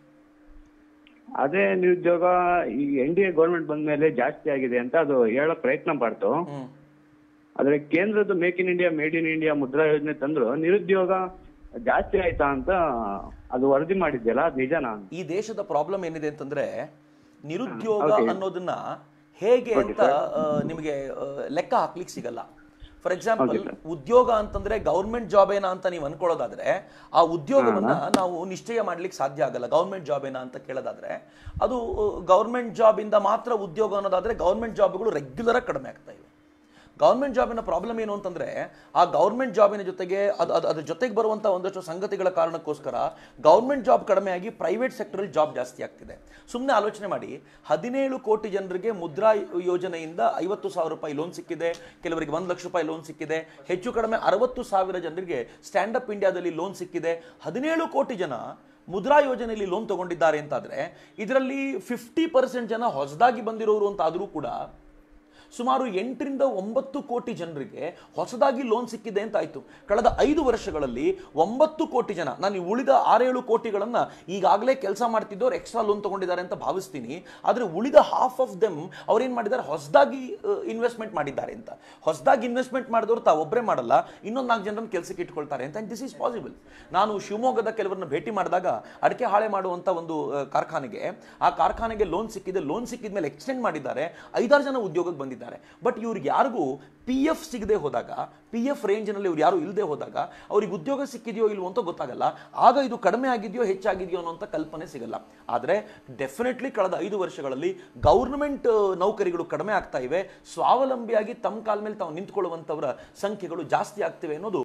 ಅದೇ ನಿರುದ್ಯೋಗ ಈ ಎನ್ ಡಿ ಎ ಗೌರ್ಮೆಂಟ್ ಬಂದ ಮೇಲೆ ಜಾಸ್ತಿ ಆಗಿದೆ ಅಂತ ಅದು ಹೇಳೋ ಪ್ರಯತ್ನ ಮಾಡ್ತು ಹ್ಮ್ ಆದ್ರೆ ಕೇಂದ್ರದ make in India made in India Mudra ಯೋಜನೆ ತಂದ್ರು ನಿರುದ್ಯೋಗ ಜಾಸ್ತಿ ಆಯ್ತಾ ಅಂತ ಅದು ವರದಿ ಮಾಡಿದ್ಯಲ್ಲ ಅದ್ ನಿಜನಾ ಈ ದೇಶದ ಪ್ರಾಬ್ಲಮ್ ಏನಿದೆ ಅಂತಂದ್ರೆ ನಿರುದ್ಯೋಗ Okay. ಅನ್ನೋದನ್ನ ಹೇಗೆ ಅಂತ ಆ, ನಿಮಗೆ ಆ, ಲೆಕ್ಕ ಹಾಕ್ಲಿಕ್ಕೆ ಸಿಗಲ್ಲ ಫಾರ್ ಎಕ್ಸಾಂಪಲ್ Okay, sir. ಉದ್ಯೋಗ ಅಂತಂದ್ರೆ ಗೌರ್ಮೆಂಟ್ ಜಾಬ್ ಏನಾ ಅಂತ ನೀವು ಅನ್ಕೊಳ್ಳೋದಾದ್ರೆ ಆ ಉದ್ಯೋಗವನ್ನ ನಾವು ನಿಶ್ಚಯ ಮಾಡ್ಲಿಕ್ಕೆ ಸಾಧ್ಯ ಆಗಲ್ಲ ಗೌರ್ಮೆಂಟ್ ಜಾಬ್ ಏನಾ ಅಂತ ಕೇಳೋದಾದ್ರೆ ಅದು ಗೌರ್ಮೆಂಟ್ ಜಾಬ್ ಇಂದ ಮಾತ್ರ ಉದ್ಯೋಗ ಅನ್ನೋದಾದ್ರೆ ಗೌರ್ಮೆಂಟ್ ಜಾಬ್ಗಳು ರೆಗ್ಯುಲರ್ ಆಗಿ ಕಡಿಮೆ ಆಗ್ತಾ ಇವೆ ಗೌರ್ಮೆಂಟ್ ಜಾಬಿನ ಪ್ರಾಬ್ಲಮ್ ಏನು ಅಂತಂದ್ರೆ ಆ ಗೌರ್ಮೆಂಟ್ ಜಾಬಿನ ಜೊತೆಗೆ ಅದು ಅದು ಅದ್ರ ಜೊತೆಗೆ ಬರುವಂಥ ಒಂದಷ್ಟು ಸಂಗತಿಗಳ ಕಾರಣಕ್ಕೋಸ್ಕರ ಗೌರ್ಮೆಂಟ್ ಜಾಬ್ ಕಡಿಮೆ ಆಗಿ ಪ್ರೈವೇಟ್ ಸೆಕ್ಟರಲ್ಲಿ ಜಾಬ್ ಜಾಸ್ತಿ ಆಗ್ತಿದೆ ಸುಮ್ಮನೆ ಆಲೋಚನೆ ಮಾಡಿ ಹದಿನೇಳು ಕೋಟಿ ಜನರಿಗೆ ಮುದ್ರಾ ಯೋಜನೆಯಿಂದ ಐವತ್ತು ಸಾವಿರ ರೂಪಾಯಿ ಲೋನ್ ಸಿಕ್ಕಿದೆ ಕೆಲವರಿಗೆ ಒಂದು ಲಕ್ಷ ರೂಪಾಯಿ ಲೋನ್ ಸಿಕ್ಕಿದೆ ಹೆಚ್ಚು ಕಡಿಮೆ ಅರವತ್ತು ಸಾವಿರ ಜನರಿಗೆ ಸ್ಟ್ಯಾಂಡ್ ಅಪ್ ಇಂಡಿಯಾದಲ್ಲಿ ಲೋನ್ ಸಿಕ್ಕಿದೆ ಹದಿನೇಳು ಕೋಟಿ ಜನ ಮುದ್ರಾ ಯೋಜನೆಯಲ್ಲಿ ಲೋನ್ ತಗೊಂಡಿದ್ದಾರೆ ಅಂತಾದ್ರೆ ಇದರಲ್ಲಿ ಫಿಫ್ಟಿ ಪರ್ಸೆಂಟ್ ಜನ ಹೊಸದಾಗಿ ಬಂದಿರೋರು ಅಂತ ಆದರೂ ಕೂಡ ಸುಮಾರು ಎಂಟರಿಂದ ಒಂಬತ್ತು ಕೋಟಿ ಜನರಿಗೆ ಹೊಸದಾಗಿ ಲೋನ್ ಸಿಕ್ಕಿದೆ ಅಂತ ಆಯ್ತು ಕಳೆದ ಐದು ವರ್ಷಗಳಲ್ಲಿ ಒಂಬತ್ತು ಕೋಟಿ ಜನ ನಾನು ಈ ಉಳಿದ ಆರೇಳು ಕೋಟಿಗಳನ್ನ ಈಗಾಗಲೇ ಕೆಲಸ ಮಾಡ್ತಿದ್ದವ್ರು ಎಕ್ಸ್ಟ್ರಾ ಲೋನ್ ತಗೊಂಡಿದ್ದಾರೆ ಅಂತ ಭಾವಿಸ್ತೀನಿ ಆದ್ರೆ ಉಳಿದ ಹಾಫ್ ಆಫ್ ದೆಮ್ ಅವ್ರೇನ್ ಮಾಡಿದ್ದಾರೆ ಹೊಸದಾಗಿ ಇನ್ವೆಸ್ಟ್ಮೆಂಟ್ ಮಾಡಿದ್ದಾರೆ ಅಂತ ಹೊಸದಾಗಿ ಇನ್ವೆಸ್ಟ್ಮೆಂಟ್ ಮಾಡಿದವರು ತಾವು ಒಬ್ಬರೇ ಮಾಡಲ್ಲ ಇನ್ನೊಂದು ನಾಲ್ಕು ಜನರನ್ನು ಕೆಲಸಕ್ಕೆ ಇಟ್ಕೊಳ್ತಾರೆ ಅಂತ ದಿಸ್ ಇಸ್ ಪಾಸಿಬಲ್ ನಾನು ಶಿವಮೊಗ್ಗದ ಕೆಲವರನ್ನ ಭೇಟಿ ಮಾಡಿದಾಗ ಅಡಿಕೆ ಹಾಳೆ ಮಾಡುವಂತ ಒಂದು ಆ, ಕಾರ್ಖಾನೆಗೆ ಆ ಕಾರ್ಖಾನೆಗೆ ಲೋನ್ ಸಿಕ್ಕಿದೆ ಲೋನ್ ಸಿಕ್ಕಿದ ಮೇಲೆ ಎಕ್ಸ್ಟೆಂಡ್ ಮಾಡಿದ್ದಾರೆ ಐದಾರು ಜನ ಉದ್ಯೋಗಕ್ಕೆ ಬಂದಿದ್ದಾರೆ ಬಟ್ ಇವ್ರಿಗೆ ಯಾರಿಗೂ ಪಿ ಎಫ್ ಸಿಗದೆ ಹೋದಾಗ ಪಿ ಎಫ್ ರೇಂಜ್ನಲ್ಲಿ ಇವ್ರು ಯಾರು ಇಲ್ಲದೆ ಹೋದಾಗ ಅವ್ರಿಗೆ ಉದ್ಯೋಗ ಸಿಕ್ಕಿದೆಯೋ ಇಲ್ವೋ ಅಂತ ಗೊತ್ತಾಗಲ್ಲ ಆಗ ಇದು ಕಡಿಮೆ ಆಗಿದೆಯೋ ಹೆಚ್ಚಾಗಿದೆಯೋ ಅನ್ನೋಂಥ ಕಲ್ಪನೆ ಸಿಗಲ್ಲ ಆದರೆ ಡೆಫಿನೆಟ್ಲಿ ಕಳೆದ ಐದು ವರ್ಷಗಳಲ್ಲಿ ಗೌರ್ಮೆಂಟ್ ನೌಕರಿಗಳು ಕಡಿಮೆ ಆಗ್ತಾ ಇವೆ ಸ್ವಾವಲಂಬಿಯಾಗಿ ತಮ್ಮ ಕಾಲ ಮೇಲೆ ತಾವು ನಿಂತ್ಕೊಳ್ಳುವಂಥವರ ಸಂಖ್ಯೆಗಳು ಜಾಸ್ತಿ ಆಗ್ತಿವೆ ಅನ್ನೋದು